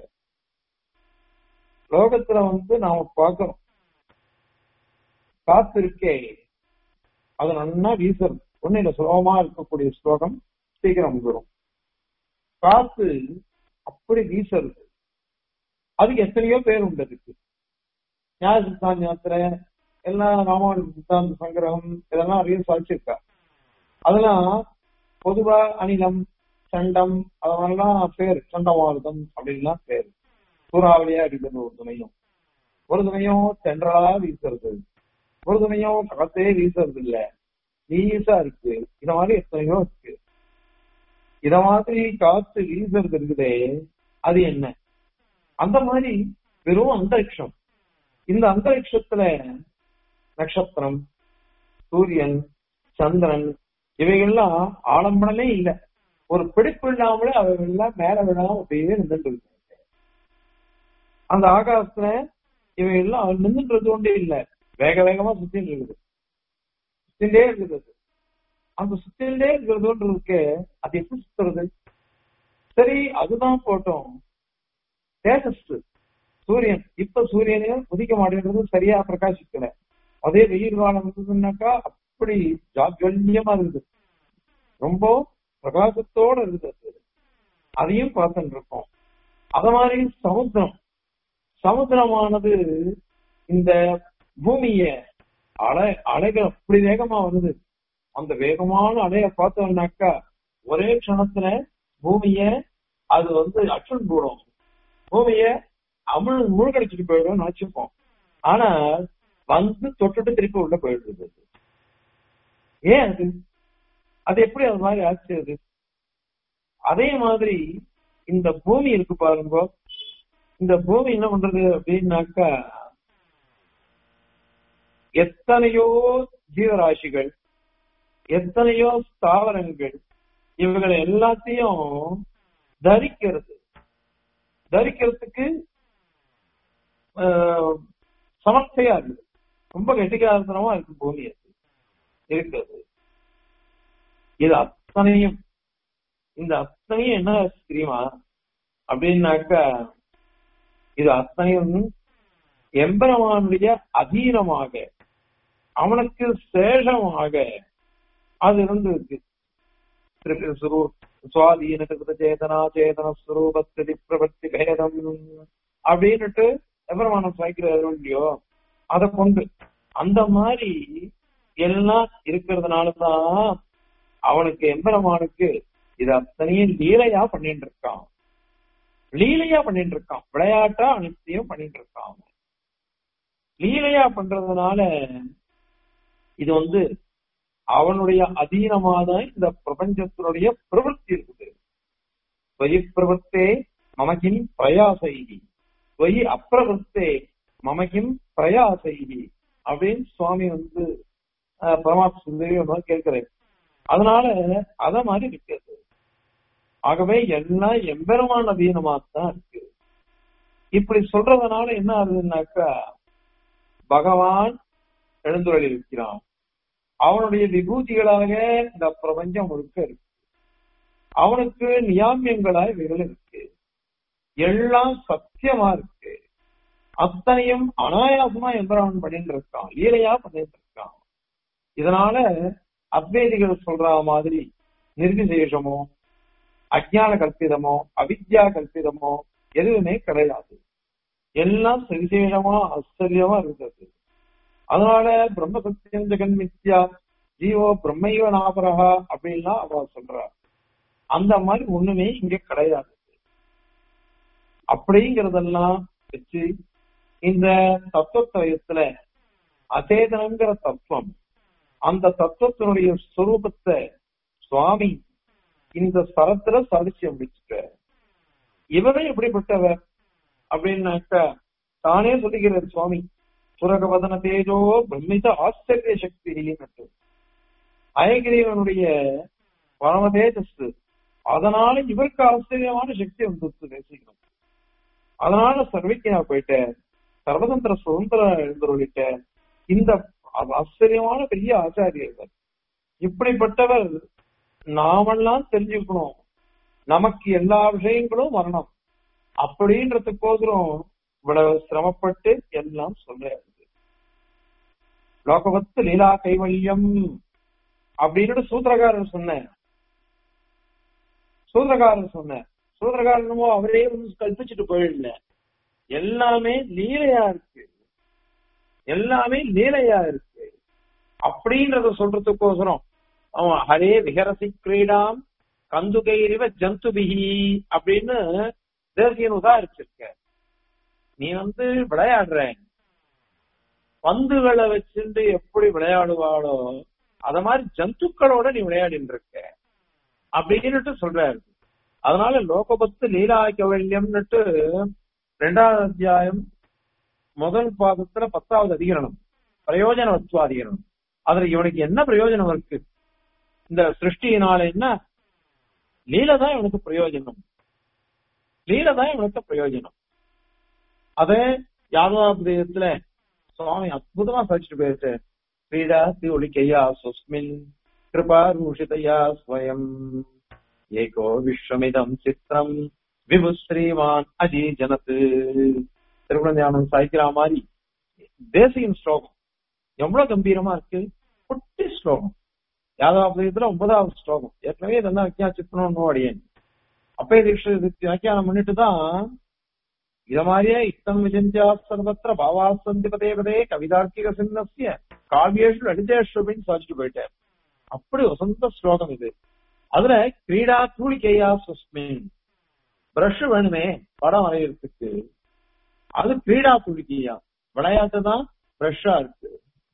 ஸ்லோகத்துல வந்து நாம பார்க்கிறோம் காத்து இருக்கே அது நன்னா வீசுறது ஒண்ணு இல்ல சுலபமா இருக்கக்கூடிய ஸ்லோகம் சீக்கிரம் வந்துடும் காத்து அப்படி வீசுறது அதுக்கு எத்தனையோ பேர் உண்டு அதுக்கு நியாய சித்தாந்த யாத்திரை எல்லாம் ராமானுஜ சித்தாந்த சங்கிரகம் இதெல்லாம் நிறைய சாதிச்சிருக்கா அதெல்லாம் பொதுவா அனிலம் சண்டம் அதெல்லாம் பேர் சண்டமாருதம் அப்படின்லாம் பேர் சூறாவளியா அடிக்கிறது ஒரு துணையும் ஒரு துணையும் தென்றலா வீசுறது ஒரு துணையும் காத்தே வீசுறது இல்ல வீசா இருக்கு இத மாதிரி எத்தனையோ இருக்கு இத மாதிரி காத்து வீசுறது இருக்குதே அது என்ன அந்த மாதிரி வெறும் அந்தரிக்ஷம் இந்த அந்தரிக்ஷத்துல நட்சத்திரம் சூரியன் சந்திரன் இவைகள்லாம் ஆடம்பரமே இல்ல ஒரு பிடிப்பு இல்லாமலே அவைகள்லாம் மேல விடாம அப்படியே நின்றுட்டு இருக்கு அந்த ஆகாசத்துல இவைகள்லாம் நின்றுன்றது கொண்டே இல்ல வேக வேகமா சுத்தின்னு இருக்குது சுத்தின்டே இருக்குது அது. அந்த சுத்தின்டே இருக்கிறதுன்றது அது எப்படி சுத்துறது சரி அதுதான் போட்டோம் தேஜஸ் சூரியன் இப்ப சூரியனே உதிக்க மாட்டேன்றது சரியா பிரகாசிக்கல அதே வெயில் காலம் இருந்ததுன்னாக்கா அப்படி ஜாஜ்வல்யமா இருக்குது ரொம்ப பிரகாசத்தோட இருக்குது அது. அதையும் பார்த்துட்டு இருக்கோம் அத மாதிரி சமுத்திரம் சமுத்திரமானது இந்த பூமிய அலை அலைகள் அப்படி வேகமா வருது அந்த வேகமான அலைய பார்த்தோம்னாக்கா ஒரே க்ஷணத்துல பூமிய அது வந்து அச்சுன் போடும் பூமிய அமுழ் மூழ்கடிச்சிட்டு போயிடும் நினைச்சுப்போம் ஆனா வந்து தொட்டுட்டு திருப்பி உள்ள போயிடுது அது. ஏன் அது அது எப்படி அது மாதிரி ஆச்சு அது அதே மாதிரி இந்த பூமி இருக்கு பாருங்க இந்த பூமி என்ன பண்றது அப்படின்னாக்கா எத்தனையோ ஜீவராசிகள் எத்தனையோ ஸ்தாவரங்கள் இவங்களை எல்லாத்தையும் தரிக்கிறது தரிக்கிறதுக்கு ஆஹ், சமர்த்தையா இருக்குது ரொம்ப கெட்டிக்காரத்தனமா இருக்கு பூமி அது இருக்கிறது இது அத்தனையும் இந்த அத்தனையும் என்ன தெரியுமா அப்படின்னாக்கா இது அத்தனையும் எம்பெருமானுடைய அதீனமாக அவனுக்கு சேஷமாக அது இருந்திருக்கு திரு- சுரு- சுவாதீன சேதனா சேதன ஸ்வரூபஸ்தி பிரவர்த்தி பேதம் அப்படின்னுட்டு எவரமானம் சாய்க்கிறாரோ இல்லையோ அதை கொண்டு அந்த மாதிரி எல்லாம் இருக்கிறதுனாலதான் அவனுக்கு எம்பெருமானுக்கு இது அத்தனையும் லீலையா பண்ணிட்டு இருக்கான் லீலையா பண்ணிட்டு இருக்கான் விளையாட்டா அனைத்தையும் பண்ணிட்டு இருக்கான் லீலையா பண்றதுனால இது வந்து அவனுடைய அதீனமாதான் இந்த பிரபஞ்சத்தினுடைய பிரவൃத்தி இருக்குது வயி பிரவൃத்தே மமகின் பிரயாசைகி வயி அப்பிரவൃத்தே மமகின் பிரயாசைகி அப்படின்னு சுவாமி வந்து பரமாத்ம சுந்தரி கேட்கிறேன் அதனால அத மாதிரி இருக்கிறது ஆகவே எல்லாம் எம்பெருமான அதீனமாத்தான் இருக்கு இப்படி சொல்றதுனால என்ன ஆகுதுன்னாக்கா பகவான் எழுந்துள்ள இருக்கிறான் அவனுடைய விபூதிகளாக இந்த பிரபஞ்சம் முழுக்க இருக்கு அவனுக்கு நியாமியங்களாய் இவைகள் இருக்கு எல்லாம் சத்தியமா இருக்கு அத்தனையும் அனாயாசமா எம்பரான் பண்ணிட்டு இருக்கான் லீலையா பண்ணிட்டு இருக்கான் இதனால அத்வைதிகள் சொல்ற மாதிரி நிர்விசேஷமோ அஜான கல்பிதமோ அவித்யா கல்பிதமோ எதுவுமே கிடையாது எல்லாம் விசேஷமா ஆச்சரியமா இருந்தது அதனால பிரம்ம சத்தியம் ஜெகன் மித்யா ஜீவோ பிரம்மைவ நாபரகா அப்படின்லாம் அவ சொல்றா அந்த மாதிரி ஒண்ணுமே இங்க கிடையாது அப்படிங்கறதெல்லாம் வச்சு இந்த தத்துவத்துல அசேதனங்கிற தத்துவம் அந்த தத்துவத்தினுடைய ஸ்வரூபத்தை சுவாமி இந்த ஸ்தலத்துல சாதிச்சு முடிச்சுட்ட இவரே எப்படிப்பட்டவர் அப்படின்னாக்கா தானே சொல்லுகிறார் சுவாமி சுரகவதன தேஜோ பிரம்மித ஆச்சரிய சக்தி அயகிரீவனுடைய பரம தேஜஸ் அதனால இவருக்கு ஆச்சரியமான சக்தி வந்துச்சு நேசிக்கணும் அதனால சர்விக்கியா போயிட்ட சர்வதந்திர சுதந்திரம் எழுந்துருளிட்ட இந்த ஆச்சரியமான பெரிய ஆச்சாரியர்கள் இப்படிப்பட்டவர் நாமெல்லாம் தெரிஞ்சுக்கணும் நமக்கு எல்லா விஷயங்களும் வரணும் அப்படின்றதுக்கோசரம் இவ்வளவு சிரமப்பட்டு எல்லாம் சொல்றாரு லோகவத்து லீலா கைவல்யம் அப்படின்னு சூத்திரகாரர் சொன்ன சூத்திரகாரர் சொன்ன சூத்திரகாரனமோ அவரே வந்து கல்பிச்சுட்டு போயிடல எல்லாமே லீலையா இருக்கு எல்லாமே லீலையா இருக்கு அப்படின்றத சொல்றதுக்கோசரம் அவன் ஹரே விஹரசி கிரீடாம் கந்துகைரிவ ஜந்துபிகி அப்படின்னு தேசியன் உதாரிச்சிருக்க நீ வந்து விளையாடுற பந்துகளை வச்சுட்டு எப்படி விளையாடுவாளோ அத மாதிரி ஜந்துக்களோட நீ விளையாடிட்டு இருக்க அப்படின்னுட்டு சொல்றாரு அதனால லோகபத்து லீலா கவல்யம்னுட்டு ரெண்டாவது அத்தியாயம் முதல் பாதத்துல பத்தாவது அதிகரணம் பிரயோஜனவத்துவ அதிகரணம் அதுல இவனுக்கு என்ன பிரயோஜனம் இருக்கு இந்த சிருஷ்டியினால என்ன லீல தான் இவனுக்கு பிரயோஜனம் லீல தான் இவனுக்கு பிரயோஜனம் அதே யாதவாபதயத்துல சுவாமி அற்புதமா படிச்சுட்டு போயிட்டு கிரீடா தி ஒளிக்கையா சுஸ்மின் கிருபா ரூஷிதையா ஸ்வயம் ஏகோ விஸ்வமிதம் சித்திரம் விபு ஸ்ரீமான் அஜி ஜனத்து திருமண சாய்க்கிற மாதிரி தேசியின் ஸ்லோகம் எவ்வளவு கம்பீரமா இருக்கு குட்டி ஸ்லோகம் யாதவாபதயத்துல ஒன்பதாவது ஸ்லோகம் ஏற்கனவே இதெல்லாம் வித்தியாசிக்கணும்னு அடியேன் அப்பே தீட்ச வியாக்கியானம் பண்ணிட்டு தான் இத மாதிரியே இத்தம் விஜந்தியா சர்வத்திர பாவாசந்தி பதே பதே கவிதார்க்கிக சின்னசிய காவியேஷு லலிதேஷு அப்படின்னு சாதிச்சுட்டு போயிட்டேன் அப்படி வசந்த ஸ்லோகம் இது அதுல கிரீடா தூளிக்கையா சுஸ்மின் பிரஷ் வேணுமே படம் வரையறதுக்கு அது கிரீடா தூளிக்கையா விளையாட்டு தான் பிரஷ்ஷா இருக்கு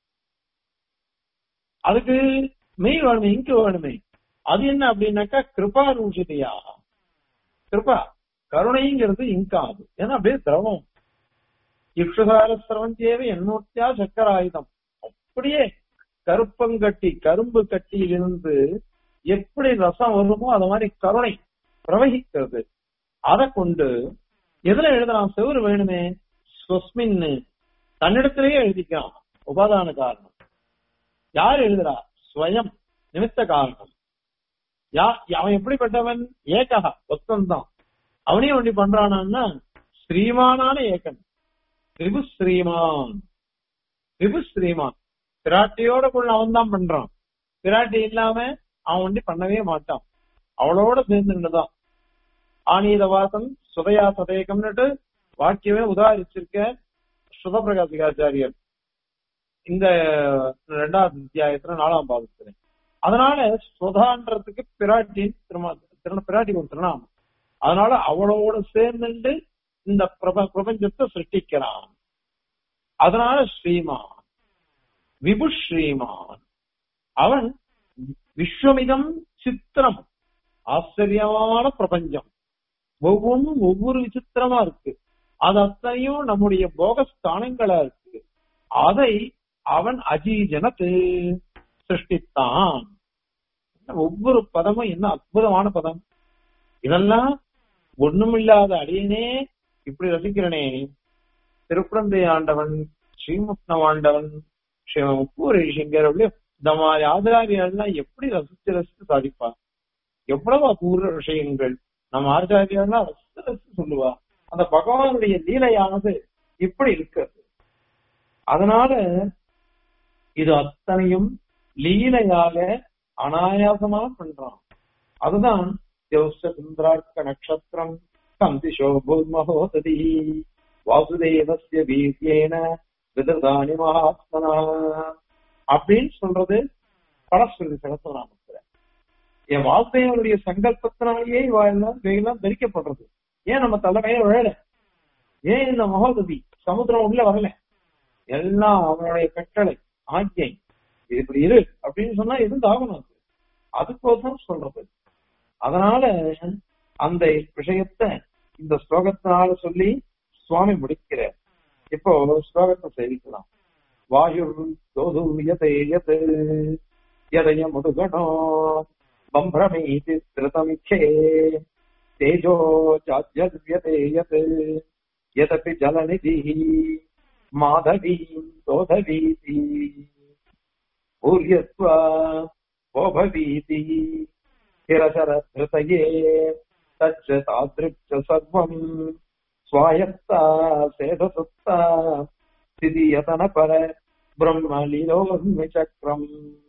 அதுக்கு மெய் வேணுமே இங்கு வேணுமே அது என்ன அப்படின்னாக்கா கிருபா ரூஷிதையா கிருபா கருணைங்கிறது இங்காது ஏன்னா அப்படியே திரவம் இக்ஷுகார சிரவந்தியவே எண்ணூத்தியா சக்கர ஆயுதம் அப்படியே கருப்பங்கட்டி கரும்பு கட்டியிலிருந்து எப்படி ரசம் வருமோ அது மாதிரி கருணை பிரவகிக்கிறது அதை கொண்டு எதுல எழுதலாம் செவரு வேணுமே ஸ்வஸ்மின்னு தன்னிடத்திலேயே எழுதிக்கலாம் உபாதான காரணம் யார் எழுதுறா ஸ்வயம் நிமித்த காரணம் யா அவன் எப்படிப்பட்டவன் ஏகா ஒத்தந்தான் அவனே ஒண்டி பண்றானான்னா ஸ்ரீமானான ஏகன் திரிபு ஸ்ரீமான் திரிபு ஸ்ரீமான் பிராட்டியோட கூட அவன் தான் பண்றான் பிராட்டி இல்லாம அவன் ஒண்டி பண்ணவே மாட்டான் அவளோட சேர்ந்துதான் ஆனீத வாசம் சுதயா சதேகம்னுட்டு வாக்கியமே உதாரிச்சிருக்க சுதபிரகாசிகாச்சாரியர் இந்த ரெண்டாவது அத்தியாயத்துல நாலாம் பாதத்துல அதனால சுதான்றதுக்கு பிராட்டியின் திருமா திரு பிராட்டி ஒரு திருநாமம் அதனால அவளோட சேர்ந்துட்டு இந்த பிரப பிரபஞ்சத்தை சிருஷ்டிக்கிறான் அதனால ஸ்ரீமான் விபு ஸ்ரீமான் அவன் விஸ்வமிதம் சித்திரம் ஆச்சரியமான பிரபஞ்சம் ஒவ்வொன்றும் ஒவ்வொரு விசித்திரமா இருக்கு அது அத்தனையும் நம்முடைய போகஸ்தானங்களா இருக்கு அதை அவன் அஜீஜனத்து சிருஷ்டித்தான் ஒவ்வொரு பதமும் என்ன அற்புதமான பதம் இதெல்லாம் ஒண்ணுமில்லாத அடியனே இப்படி ரசிக்கிறனே திருக்குழந்தை ஆண்டவன் ஸ்ரீமுக்ன ஆண்டவன் முக்கூரை சிங்கர் இந்த மாதிரி ஆச்சாரியெல்லாம் எப்படி ரசிச்சு ரசித்து சாதிப்பா எவ்வளவு அபூர்வ விஷயங்கள் நம்ம ஆச்சாரியெல்லாம் ரசித்து ரசித்து சொல்லுவா அந்த பகவானுடைய லீலையானது இப்படி இருக்கிறது அதனால இது அத்தனையும் லீலையாக அனாயாசமா பண்றான் அதுதான் சுந்தரார்க்க நட்சத்திரம் கந்திஷோ பூர்மஹோததி வாசுதேவசிய வீரியேன விததானி மகாத்மனா அப்படின்னு சொல்றது பரஸ்பதி சகசநாமத்துல என் வாசுதேவனுடைய சங்கல்பத்தினாலேயே இவையெல்லாம் இவையெல்லாம் தரிக்கப்படுறது ஏன் நம்ம தலைமையில விழல ஏன் இந்த மகோததி சமுத்திரம் உள்ள வரல எல்லாம் அவனுடைய கட்டளை ஆக்கியை இப்படி இரு அப்படின்னு சொன்னா இருந்தாகணும் அது அதுக்கோசரம் சொல்றது அதனால அந்த விஷயத்த இந்த ஸ்லோகத்தினால சொல்லி சுவாமி முடிக்கிறார் இப்போ ஸ்லோகத்தை சேவிக்கலாம் வாயு தோது யதே யத் யதய முதுகணோ பம்பிரமீதி திருதமிச்சே தேஜோ சாத்யதே யத் யதபி ஜலநிதி மாதவீ தோதவீதி பூர்யத்வா போபவீதி हिरशरधृतये तच्च तादृक् सर्वम् स्वायत्ता सेधसुप्ता स्थितियतनपर பிரம்மலீலோன்மிச்சக்கரம்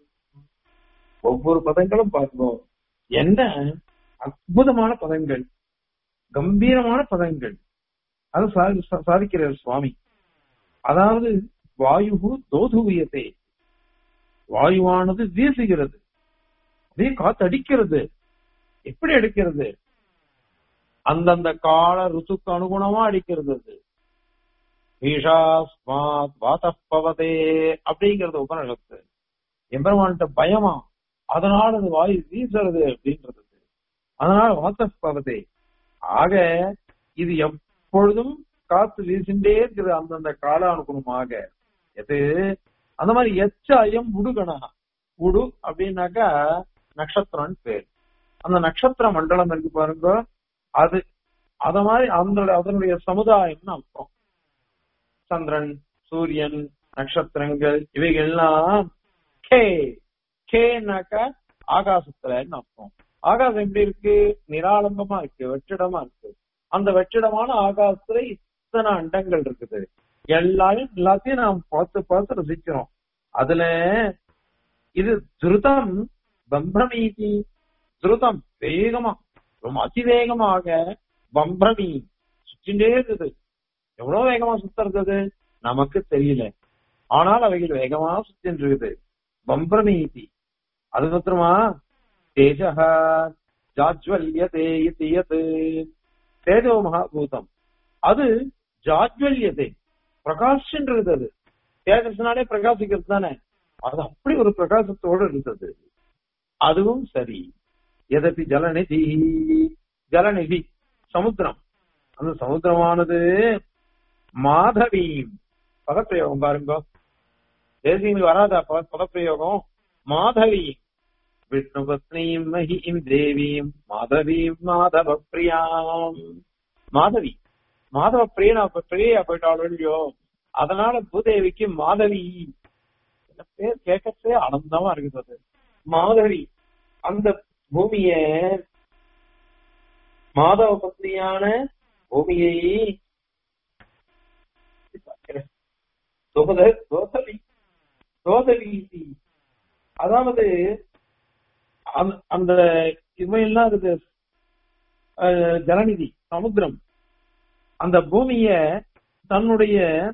ஒவ்வொரு பதங்களும் பார்ப்போம் என்ன அற்புதமான பதங்கள் கம்பீரமான பதங்கள் அது சாதிக்கிறார் சுவாமி அதாவது வாயு தோதுவியத்தை வாயுவானது வீசுகிறது அப்படியே காத்து அடிக்கிறது எப்படி அடிக்கிறது அந்தந்த கால ருத்துக்கு அனுகுணமா அடிக்கிறது அது ஈஷாஸ்மாத் வாத்தப்பவதே அப்படிங்கிறது உபநிஷத்து எம்பெருமான்கிட்ட பயமா அதனால அது வாயு வீசுறது அப்படின்றது அதனால வாத்தப்பவதே ஆக இது எப்பொழுதும் காத்து வீசிண்டே இருக்கிறது அந்தந்த கால அனுகுணமாக எது அந்த மாதிரி எச்ச அயம் உடுகணா உடு அப்படின்னாக்கா நட்சத்திரம் பேர் அந்த நட்சத்திர மண்டலம் இருக்கு பாருங்க அது அத மாதிரி அந்த அதனுடைய சமுதாயம்னு அர்த்தம் சந்திரன் சூரியன் நட்சத்திரங்கள் இவைகள்லாம் கே கேனாக்கா ஆகாசத்துலன்னு அர்த்தம் ஆகாசம் எப்படி இருக்கு நிராலம்பமா இருக்கு வெற்றிடமா இருக்கு அந்த வெற்றிடமான ஆகாசத்துல இத்தனை அண்டங்கள் இருக்குது எல்லாரும் எல்லாத்தையும் நாம் பார்த்து பார்த்து ரசிக்கிறோம் அதுல இது திருதம் பம்பிரமீதி திருதம் வேகமா ரொம்ப அதிவேகமாக பம்பிரமி சுற்றிண்டே இருக்குது எவ்வளவு வேகமா சுத்துறது நமக்கு தெரியல ஆனால் அவைகள் வேகமா சுத்தின்னு இருக்குது பம்பிரமீதி அது மாத்திரமா தேஜக ஜாஜ்வல்யதே இது தேஜோ மகாபூதம் அது ஜாஜ்வல்யதே பிரகாஷன்றது அது தேஜஸ்னாலே பிரகாசிக்கிறது தானே அது அப்படி ஒரு பிரகாசத்தோடு இருந்தது அதுவும் சரி எதப்பி ஜலநிதி ஜலநிதி சமுத்திரம் அந்த சமுத்திரமானது மாதவி பதப்பிரயோகம் பாருங்க தேசியங்களுக்கு வராதா பதப்பிரயோகம் மாதவி விஷ்ணு பத்னீம் மஹீம் தேவீம் மாதவீம் மாதவ பிரியாம் மாதவி மாதவ பிரியனா பிரியா போயிட்டாலும் இல்லையோ அதனால பூதேவிக்கு மாதவி பேர் கேட்கறதே ஆனந்தமா இருக்குது அது மாதவி அந்த பூமிய மாதவ பத்னியான பூமியை தோதவி தோதவி அதாவது அந்த இவன் எல்லாம் இருக்கு அஹ், ஜலநிதி சமுத்திரம் அந்த பூமிய தன்னுடைய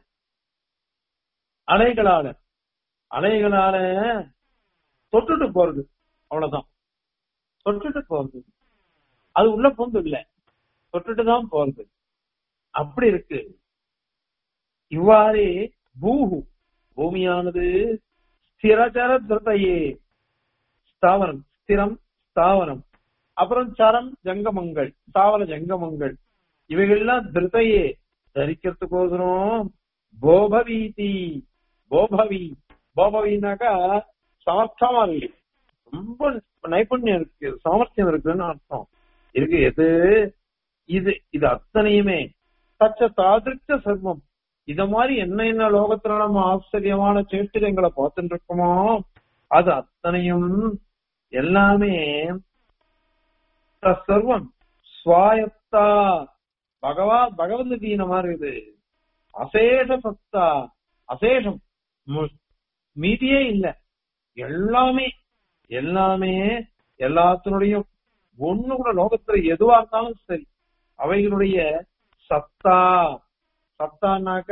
அலைகளால அலைகளால தொட்டுட்டு போறது அவ்வளவுதான் தொட்டுட்டு போறது அது உள்ள போந்து இல்ல தொட்டுட்டு தான் போறது அப்படி இருக்கு இவ்வாறே பூஹு பூமியானது ஸ்திரச்சர திருத்தையே ஸ்தாவரம் ஸ்திரம் ஸ்தாவரம் அப்புறம் சரம் ஜங்கமங்கள் ஸ்தாவர ஜங்கமங்கள் இவைகள்லாம் திருத்தையே தரிக்கிறதுக்கோசரம் போபவீதி போபவி போபவினாக்கா சமர்த்தமா இருக்கு ரொம்ப நைபுண்யம் இருக்கு சாமர்த்தியம் இருக்குன்னு அர்த்தம் இருக்கு எது இது இது அத்தனையுமே தச்ச தாதிருச்ச சர்மம் இத மாதிரி என்ன என்ன லோகத்துல நம்ம ஆச்சரியமான சேஷ்டிதங்களை பார்த்துட்டு இருக்கோமோ அது அத்தனையும் எல்லாமே சர்வம் ஸ்வாயத்தா பகவா பகவத் தீனமா இருக்குது அசேஷ சத்தா அசேஷம் மு- மீதியே இல்ல எல்லாமே எல்லாமே எல்லாத்தினுடையும் ஒண்ணு கூட லோகத்துல எதுவா இருந்தாலும் சரி அவைகளுடைய சத்தா சத்தானாக்க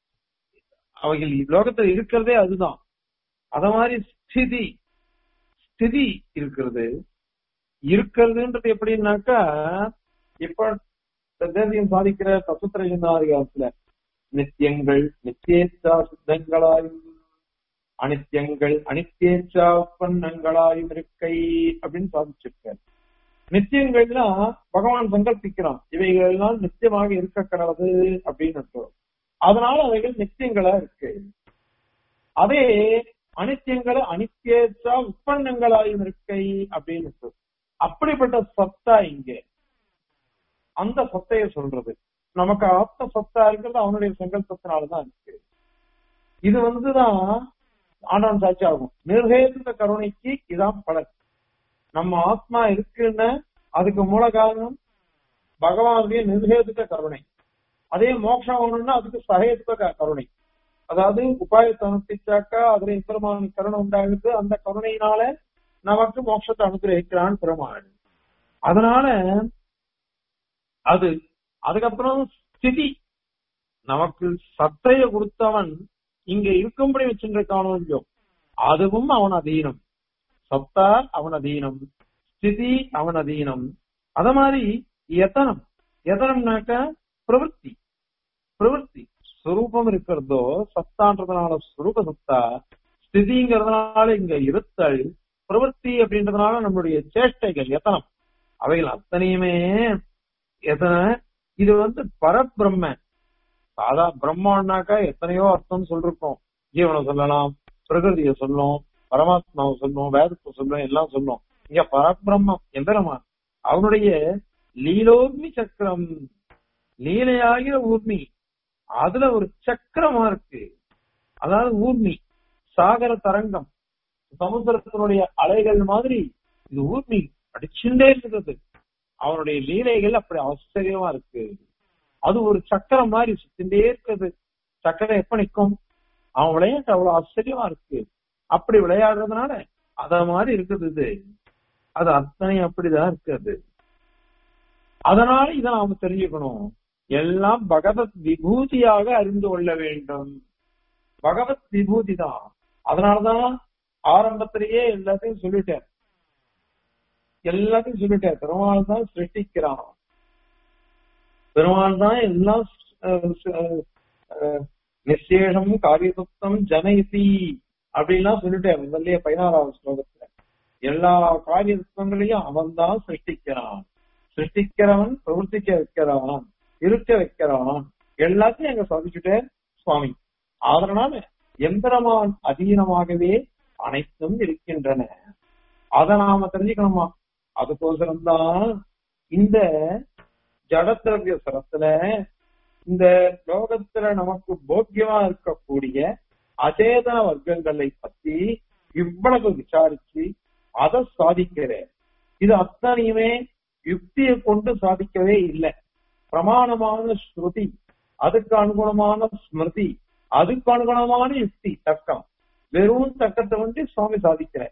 அவைகள் லோகத்துல இருக்கிறதே அதுதான் அத மாதிரி ஸ்திதி ஸ்திதி இருக்கிறது இருக்கிறதுன்றது எப்படின்னாக்கா இப்ப தேசியம் சாதிக்கிற தத்துவத்திரகாரத்துல நித்தியங்கள் நித்தியேச்சா சித்தங்களாயும் அனித்தியங்கள் அனித்தியேச்சா உற்பன்னங்களாயும் இருக்கை அப்படின்னு சாதிச்சிருக்காரு நித்தியங்கள்லாம் பகவான் சங்கல்பிக்கிறான் இவைகள் எல்லாம் நித்தியமாக இருக்க கடவுது அப்படின்னு அர்த்தம். அதனால அவைகள் நித்தியங்களா இருக்கு அதே அனித்தியங்களை அனித்தியேச்சா உற்பன்னங்களாயும் இருக்கை அப்படின்னு அர்த்தம். அப்படிப்பட்ட சத்தா இங்கே அந்த சத்தைய சொல்றது நமக்கு ஆத்ம சத்தா இருக்கிறது அவனுடைய சங்கல்பத்தினாலதான் இருக்கு இது வந்துதான் ஆண்டான் சாட்சி ஆகும் நிர்ஹேதுக கருணைக்கு இதான் பலன் நம்ம ஆத்மா இருக்குன்னு அதுக்கு மூல காரணம் பகவானுடைய நிர்ஹேதுக கருணை அதே மோட்சம் வேணும்னா அதுக்கு சகேதுக க- கருணை அதாவது உபாயத்தை அனுப்பிச்சாக்கா அதுல பெருமான் கருணை உண்டாகுது அந்த கருணையினால நமக்கு மோட்சத்தை அனுகிரகிக்கிறான் பெருமாள் அதனால அது அதுக்கப்புறம் ஸ்திதி நமக்கு சத்தைய கொடுத்தவன் இங்க இருக்கும்படி வச்சுருக்கானோ இல்லையோ அதுவும் அவன் அதீனம் சத்தா அவன் அதீனம் ஸ்திதி அவன் அதீனம் அத மாதிரி எத்தனம் எத்தனம்னாக்க பிரவൃத்தி பிரவൃத்தி ஸ்வரூபம் இருக்கிறதோ சத்தான்றதுனால ஸ்வரூப சத்தா ஸ்திதிங்கிறதுனால இங்க இருத்தல் பிரவൃத்தி அப்படின்றதுனால நம்மளுடைய சேஷ்டைகள் எத்தனம் அவைகள் அத்தனையுமே எத்தனை இது வந்து பரபிரம்ம சாதா பிரம்மான்னாக்கா எத்தனையோ அர்த்தம் சொல்லிருக்கோம் ஜீவனை சொல்லலாம் பிரகிருதியை சொல்லும் பரமாத்மாவை சொல்லும் வேதத்தை சொல்லும் எல்லாம் சொல்லும் இங்க பரபிரம்மம் எம்பெருமான் அவனுடைய லீலோர்மி சக்கரம் லீலையாகிற ஊர்மி அதுல ஒரு சக்கரமா இருக்கு அதாவது ஊர்மி சாகர தரங்கம் சமுத்திரத்தினுடைய அலைகள் மாதிரி இது ஊர்மி அடிச்சுட்டே இருக்கிறது அவனுடைய லீலைகள் அப்படி ஆச்சரியமா இருக்கு அது ஒரு சக்கரம் மாதிரி சுத்திண்டே இருக்குது சக்கரம் எப்ப நிக்கும் அவன் விளையாட்டு அவ்வளவு ஆச்சரியமா இருக்கு அப்படி விளையாடுறதுனால அத மாதிரி இருக்குது இது அது அத்தனை அப்படிதான் இருக்குது அதனால இதை நாம தெரிஞ்சுக்கணும் எல்லாம் பகவத் விபூதியாக அறிந்து கொள்ள வேண்டும் பகவத் விபூதி தான் அதனாலதான் ஆரம்பத்திலேயே எல்லாத்தையும் சொல்லிட்டேன் எல்லாத்தையும் சொல்லிட்டேன் பெருமாள் தான் சிருஷ்டிக்கிறான் பெருமாள் தான் எல்லாம் அஹ், அஹ், அஹ், நிச்சேஷம் காரியசுத்தம் ஜனயதி அப்படின்லாம் சொல்லிட்டேன் முதல்லயே பதினாறாவது ஸ்லோகத்துல எல்லா காரியசுத்தங்களையும் அவன் தான் சிருஷ்டிக்கிறான் சிருஷ்டிக்கிறவன் பிரவர்த்திக்க வைக்கிறான் இருக்க வைக்கிறான் எல்லாத்தையும் எங்க சாதிச்சுட்டே சுவாமி அதனால எந்திரமான் அதீனமாகவே அனைத்தும் இருக்கின்றன அத நாம தெரிஞ்சுக்கணுமா அதுக்கோசரம் தான் இந்த ஜடத்திரவிய சரத்துல இந்த லோகத்துல நமக்கு போக்கியமா இருக்கக்கூடிய அச்சேதன வர்க்கங்களை பத்தி இவ்வளவு விசாரிச்சு அதை சாதிக்கிறேன் இது அத்தனையுமே யுக்தியை கொண்டு சாதிக்கவே இல்லை பிரமாணமான ஸ்ருதி அதுக்கு அனுகுணமான ஸ்மிருதி அதுக்கு அனுகுணமான யுக்தி தக்கம் வெறும் தக்கத்தை வந்து சுவாமி சாதிக்கிறேன்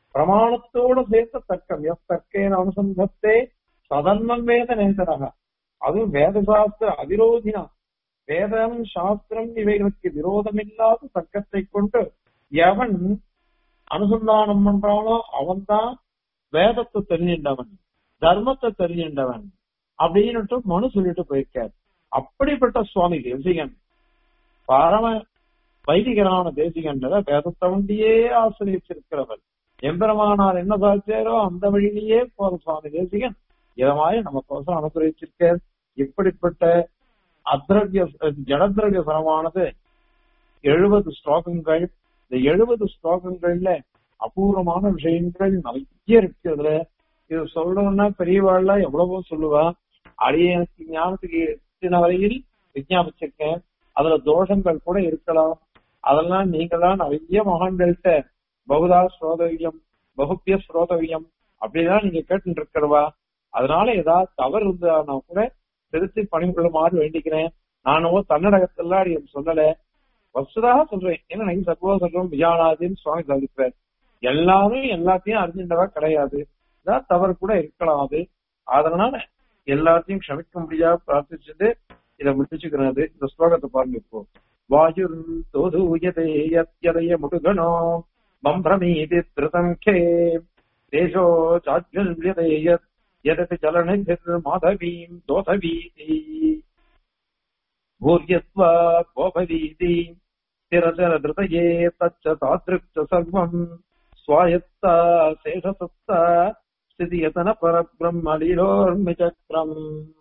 பிரமாணத்தோட சேர்த்த தர்க்கம் எஸ் தர்க்கேன அனுசந்தத்தே சதன்மம் வேத நேசரக அதுவும் வேத சாஸ்திர அவிரோதினா வேதம் சாஸ்திரம் இவைகளுக்கு விரோதமில்லாத தர்க்கத்தை கொண்டு எவன் அனுசந்தானம் பண்றானோ அவன்தான் வேதத்தை தெரிஞ்சின்றவன் தர்மத்தை தெரிஞ்சின்றவன் அப்படின்னுட்டு மனு சொல்லிட்டு போயிருக்கார் அப்படிப்பட்ட சுவாமி தேசிகன் பரம வைதிகரான தேசிகன்றத வேதத்தை வண்டியே ஆசிரியச்சிருக்கிறவர் எம்பெருமானார் என்ன சாதிச்சாரோ அந்த வழியிலேயே போற சுவாமி தேசிகன் இதமாய் நமக்கோசம் அனுகிரகிச்சிருக்கார் இப்படிப்பட்ட அத்ரவிய ஜடத்ரவிய சரமானது எழுபது ஸ்லோகங்கள் இந்த எழுபது ஸ்லோகங்கள்ல அபூர்வமான விஷயங்கள் நிறைய இருக்கு அதுல இது சொல்லணும்னா பெரியவாள்லாம் எவ்வளவோ சொல்லுவா அடியே எனக்கு ஞானத்துக்கு எட்டின வரையில் விஞ்ஞாபிச்சிருக்கேன் அதுல தோஷங்கள் கூட இருக்கலாம் அதெல்லாம் நீங்களாம் நிறைய மகான்கள்கிட்ட பகுதா ஸ்ரோதவியம் பகுப்பிய ஸ்ரோதவியம் அப்படிதான் நீங்க கேட்டு இருக்கிறவா அதனால ஏதாவது தவறு இருந்தா கூட திருத்தி பணிகொள்ளுமாறு வேண்டிக்கிறேன் நானும் தன்னடகத்தெல்லாம் அடி சொல்லல வசுதாக சொல்றேன் ஏன்னா நீங்க சர்வ சர்வம் விஜயானாதின்னு சுவாமி சாதிக்கிறார் எல்லாரும் எல்லாத்தையும் அறிஞ்சின்றவா கிடையாது ஏதாவது தவறு கூட இருக்கலாம் அது அதனால எல்லாத்தையும் க்ஷமிக்க முடியாது பிரார்த்திச்சுட்டு இதை முடிச்சுக்கிறது இந்த ஸ்லோகத்தை பாருங்க இப்போ வாயுர் தோதூயதே யத்யதய முடுகணோ பம்பிரமீதி திருதங்கே தேசோ சாஜ்வல்யதே யத் यदपि चलनिर्माधवीम् दोधवीति भूर्यत्वा गोभवीति स्थिरचरधृतये तच्च तादृक् च सर्वम् स्वायत्ता शेषसत्ता स्थितियतन परब्रह्मलीलोर्मिचक्रम्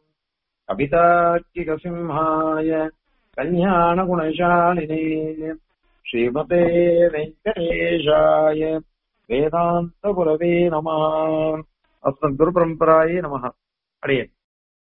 कवितार्किकसिंहाय कल्याणगुणशालिने श्रीमते वेङ्कटेशाय वेदान्तगुरवे नमः अस्मद्गुरुपरम्परायै नमः अडियन्